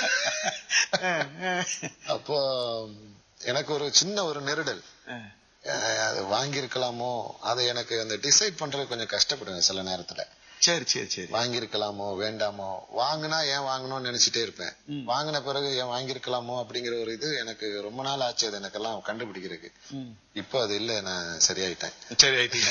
அப்போ எனக்கு ஒரு சின்ன ஒரு நெருடல் அஹ். அஹ் அது வாங்கியிருக்கலாமோ அதை எனக்கு அந்த டிசைட் பண்றது கொஞ்சம் கஷ்டப்படுவேன் சில நேரத்துல சரி சரி சரி வாங்கியிருக்கலாமோ வேண்டாமோ வாங்கினா ஏன் வாங்கணும்னு நினைச்சிட்டே இருப்பேன் ம். வாங்கின பிறகு ஏன் வாங்கியிருக்கலாமோ அப்படிங்கிற ஒரு இது எனக்கு ரொம்ப நாள் ஆச்சு அது எனக்கெல்லாம் கண்டுபிடிக்கிறதுக்கு ம். இப்போ அது இல்ல நான் சரியாயிட்டேன் சரி ஆயிட்டீங்க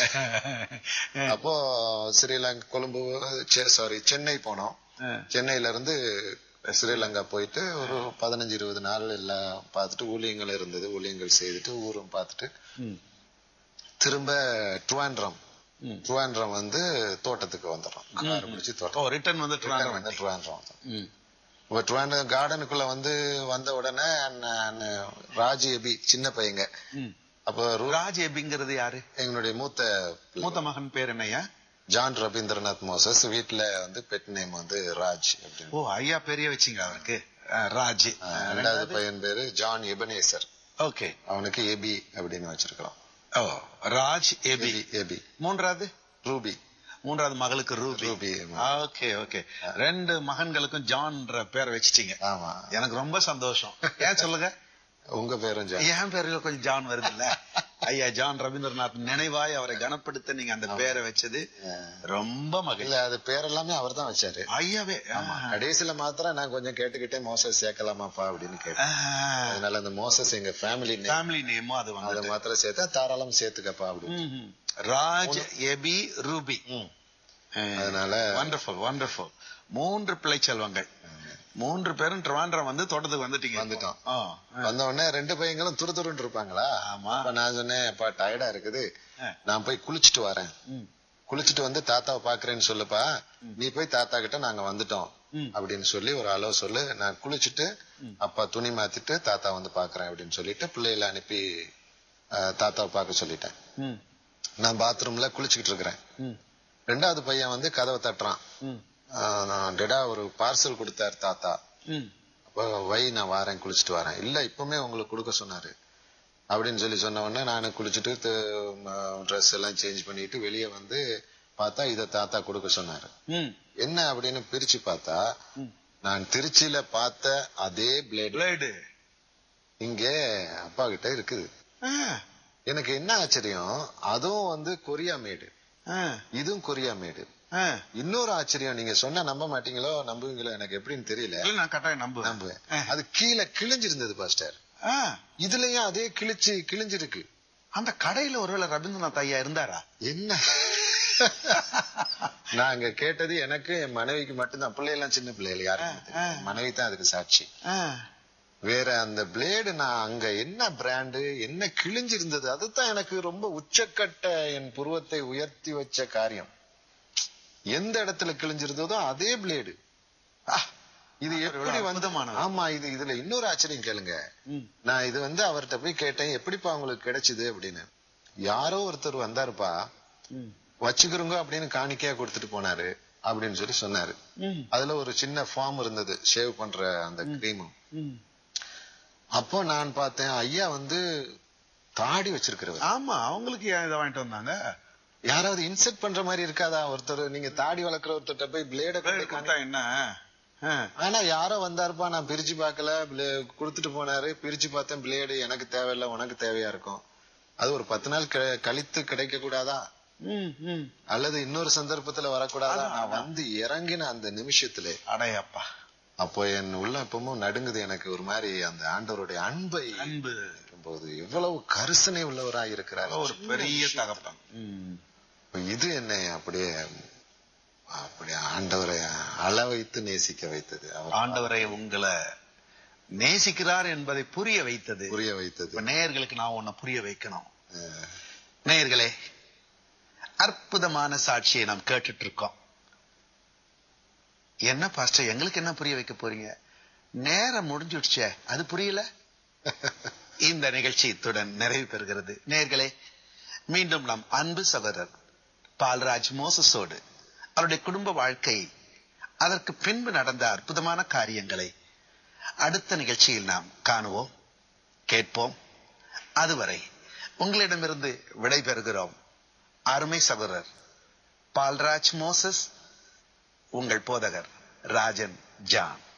அப்போ ஸ்ரீலங்கா கொழும்பு சாரி சென்னை போனோம் அஹ். சென்னையில இருந்து ஸ்ரீலங்கா போயிட்டு ஒரு பதினஞ்சு இருபது நாள் எல்லாம் பார்த்துட்டு ஊழியங்கள் இருந்தது ஊழியங்கள் செய்துட்டு ஊரும் பார்த்துட்டு ம். திரும்ப ட்ருவாண்ட்ரம் ம். ட்ருவாண்ட்ரம் வந்து தோட்டத்துக்கு வந்துடுறோம் கார் பிடிச்சி ஓ தோட்டம் ரிட்டர்ன் வந்து Return ட்ராண்டோ வந்து ட்ருவாண்ட்ரம் வந்தோம் ம். இப்ப ட்ருவாண்ட்ரம் கார்டனுக்குள்ள வந்து வந்த உடனே நான் ராஜி எபி சின்ன பையங்க ம். அப்போ ரு- ராஜ் எபிங்கிறது யாரு எங்களுடைய மூத்த பிள்ளை. மூத்த மகன் பேர் என்னய்யா ஜான் ரவீந்திரநாத் மோசஸ் வீட்ல வந்து பெட் நேம் வந்து ராஜ் அப்படின்னு ஓ ஐயா பெரிய வச்சிங்க அவருக்கு அஹ், ராஜ் ஆஹ் ரெண்டாவது பையன் பேரு ஜான் எபனேசர் ஓகே அவனுக்கு எபி அப்படின்னு வச்சிருக்கிறோம் ஓ ராஜ் எபி எபி எபி மூன்றாவது ரூபி மூன்றாவது மகளுக்கு ரூபி ரூபி ஓகே ஓகே ரெண்டு மகன்களுக்கும் ஜான்ற பேர் வச்சிட்டீங்க ஆமா எனக்கு ரொம்ப சந்தோஷம் ஏன் சொல்லுங்க உங்க பேரும் ஜான் என் பேர்ல கொஞ்சம் ஜான் வருது இல்ல ஐயா ஜான் ரவீந்திரநாத் நினைவாய் அவரை கனப்படுத்த நீங்க அந்த பேரை வச்சது ரொம்ப மகிழ்ச்சி இல்ல அது பேர் எல்லாமே அவர் தான் வச்சாரு ஐயாவே ஆமா கடைசியில மாத்திரம் நான் கொஞ்சம் கேட்டுக்கிட்டே மோசஸ் சேர்க்கலாமாப்பா அப்படின்னு கேட்டேன் அதனால அந்த மோசஸ் எங்க ஃபேமிலி நேம் ஃபேமிலி நேமும் அது அதை வந்து மாத்திரம் சேர்த்தா தாராளம் சேர்த்துக்கப்பா அப்படின்னு ராஜ் எபி ரூபி ம். அதனால வண்டர்ஃபுல் வண்டர்ஃபுல் மூன்று பிள்ளை செல்வங்கள் மூன்று பேரும் ட்ரிவாண்ட்ரம் வந்து தோட்டத்துக்கு வந்துட்டீங்க வந்துட்டோம். ஆ. வந்த உடனே ரெண்டு பையங்களும் துரு துருன்னு இருப்பாங்களா ஆமா அப்ப நான் சொன்னேன் அப்பா டயர்டா இருக்குது ஆ. நான் போய் குளிச்சுட்டு வரேன் ம். குளிச்சுட்டு வந்து தாத்தாவை பாக்குறேன்னு சொல்லுப்பா நீ போய் தாத்தா கிட்ட நாங்க வந்துட்டோம் ம். அப்படின்னு சொல்லி ஒரு அளவு சொல்லு நான் குளிச்சுட்டு அப்பா துணி மாத்திட்டு தாத்தா வந்து பாக்குறேன் அப்படின்னு சொல்லிட்டு பிள்ளைகளை அனுப்பி அஹ், தாத்தாவை பார்க்க சொல்லிட்டேன் ம். நான் பாத்ரூம்ல குளிச்சுக்கிட்டு இருக்கிறேன் ம். ரெண்டாவது பையன் வந்து கதவை தட்டுறான் ம். அஹ், நான் டெடா ஒரு பார்சல் கொடுத்தாரு தாத்தா ம். அப்ப வை நான் வாரேன் குளிச்சுட்டு வரேன் இல்ல இப்பவுமே உங்களுக்கு கொடுக்க சொன்னாரு அப்படின்னு சொல்லி சொன்ன உடனே நான் குளிச்சுட்டு ட்ரெஸ் எல்லாம் சேஞ்ச் பண்ணிட்டு வெளியே வந்து பார்த்தா இத தாத்தா கொடுக்க சொன்னாரு ம். என்ன அப்படின்னு பிரிச்சு பார்த்தா ம். நான் திருச்சியில பார்த்த அதே பிளேட் பிளேடு இங்க அப்பா கிட்ட இருக்குது ஆ. எனக்கு என்ன ஆச்சரியம் அதுவும் வந்து கொரியா மேடு ஆ. இதுவும் கொரியா மேடு ஆ. இன்னொரு ஆச்சரியம் நீங்க சொன்னா நம்ப மாட்டீங்களோ நம்புவீங்களோ எனக்கு எப்படின்னு தெரியல இல்ல நான் கட்டாயம் நம்புவேன் நம்புவேன் ஆ. அது கீழே கிழிஞ்சிருந்தது பாஸ்டர் ஆ. இதுலயும் அதே கிழிச்சு கிழிஞ்சிருக்கு அந்த கடையில ஒருவேளை ரவீந்திரநாத் ஐயா இருந்தாரா என்ன நான் அங்க கேட்டது எனக்கு என் மனைவிக்கு மட்டும்தான் பிள்ளையெல்லாம் சின்ன பிள்ளைகள் யாருக்கும் ஆ, தெரியாது. மனைவி தான் அதுக்கு சாட்சி ஆ. வேற அந்த பிளேடு நான் அங்க என்ன பிராண்டு என்ன கிழிஞ்சிருந்தது அதுதான் எனக்கு ரொம்ப உச்சக்கட்ட என் புருவத்தை உயர்த்தி வச்ச காரியம் எந்த இடத்துல கிழிஞ்சிருந்ததோ அதே பிளேடு இது எப்படி வந்து அற்புதமானவர். ஆமா இது இதுல இன்னொரு ஆச்சரியம் கேளுங்க ம். நான் இது வந்து அவர்கிட்ட போய் கேட்டேன் எப்படிப்பா உங்களுக்கு கிடைச்சது அப்படின்னு யாரோ ஒருத்தர் வந்தாருப்பா ம். வச்சுக்கிறோங்க அப்படின்னு காணிக்கையா கொடுத்துட்டு போனாரு அப்படின்னு சொல்லி சொன்னாரு ம். அதுல ஒரு சின்ன ஃபார்ம் இருந்தது ஷேவ் பண்ற அந்த கிரீமும் ம். அப்போ நான் பார்த்தேன் ஐயா வந்து தாடி வச்சிருக்கிறவர் ஆமா அவங்களுக்கு ஏன் இதை வாங்கிட்டு வந்தாங்க யாராவது இன்செர்ட் பண்ற மாதிரி இருக்காதா ஒருத்தர் நீங்க தாடி வளர்க்குற ஒருத்தர்ட்ட போய் பிளேட பிளேடு கொடுத்தா என்ன ஆ. ஆனா யாரோ வந்தாருப்பா நான் பிரிச்சு பார்க்கல blade கொடுத்துட்டு போனாரு பிரிச்சு பார்த்தேன் பிளேடு எனக்கு தேவையில்ல உனக்கு தேவையா இருக்கும் அது ஒரு பத்து நாள் க- கழித்து கிடைக்க கூடாதா ம். ம். அல்லது இன்னொரு சந்தர்ப்பத்துல வரக்கூடாதா நான் வந்து இறங்கின அந்த நிமிஷத்துல அடையப்பா அப்போ என் உள்ள எப்பவும் நடுங்குது எனக்கு ஒரு மாதிரி அந்த ஆண்டவருடைய அன்பை அன்பு பார்க்கும்போது எவ்வளவு கரிசனை உள்ளவராய் இருக்கிறார் ஒரு பெரிய தகப்பன் ம். இப்ப இது என்னை அப்படியே அப்படியே ஆண்டவரை அள வைத்து நேசிக்க வைத்தது அவர் ஆண்டவரை உங்களை நேசிக்கிறார் என்பதை புரிய வைத்தது புரிய வைத்தது இப்ப நேயர்களுக்கு நான் உன்னை புரிய வைக்கணும் அஹ், நேயர்களே அற்புதமான சாட்சியை நாம் கேட்டுட்டு இருக்கோம் என்ன பாஸ்டர் எங்களுக்கு என்ன புரிய வைக்க போறீங்க நேரம் முடிஞ்சுடுச்சே அது புரியல இந்த நிகழ்ச்சி இத்துடன் நிறைவு பெறுகிறது நேயர்களே மீண்டும் நம் அன்பு சகோதரர் பால்ராஜ் மோசஸோடு அவருடைய குடும்ப வாழ்க்கை அதற்கு பின்பு நடந்த அற்புதமான காரியங்களை அடுத்த நிகழ்ச்சியில் நாம் காணுவோம் கேட்போம் அதுவரை உங்களிடமிருந்து விடைபெறுகிறோம் அருமை சகோதரர் பால்ராஜ் மோசஸ் உங்கள் போதகர் ராஜன் ஜான்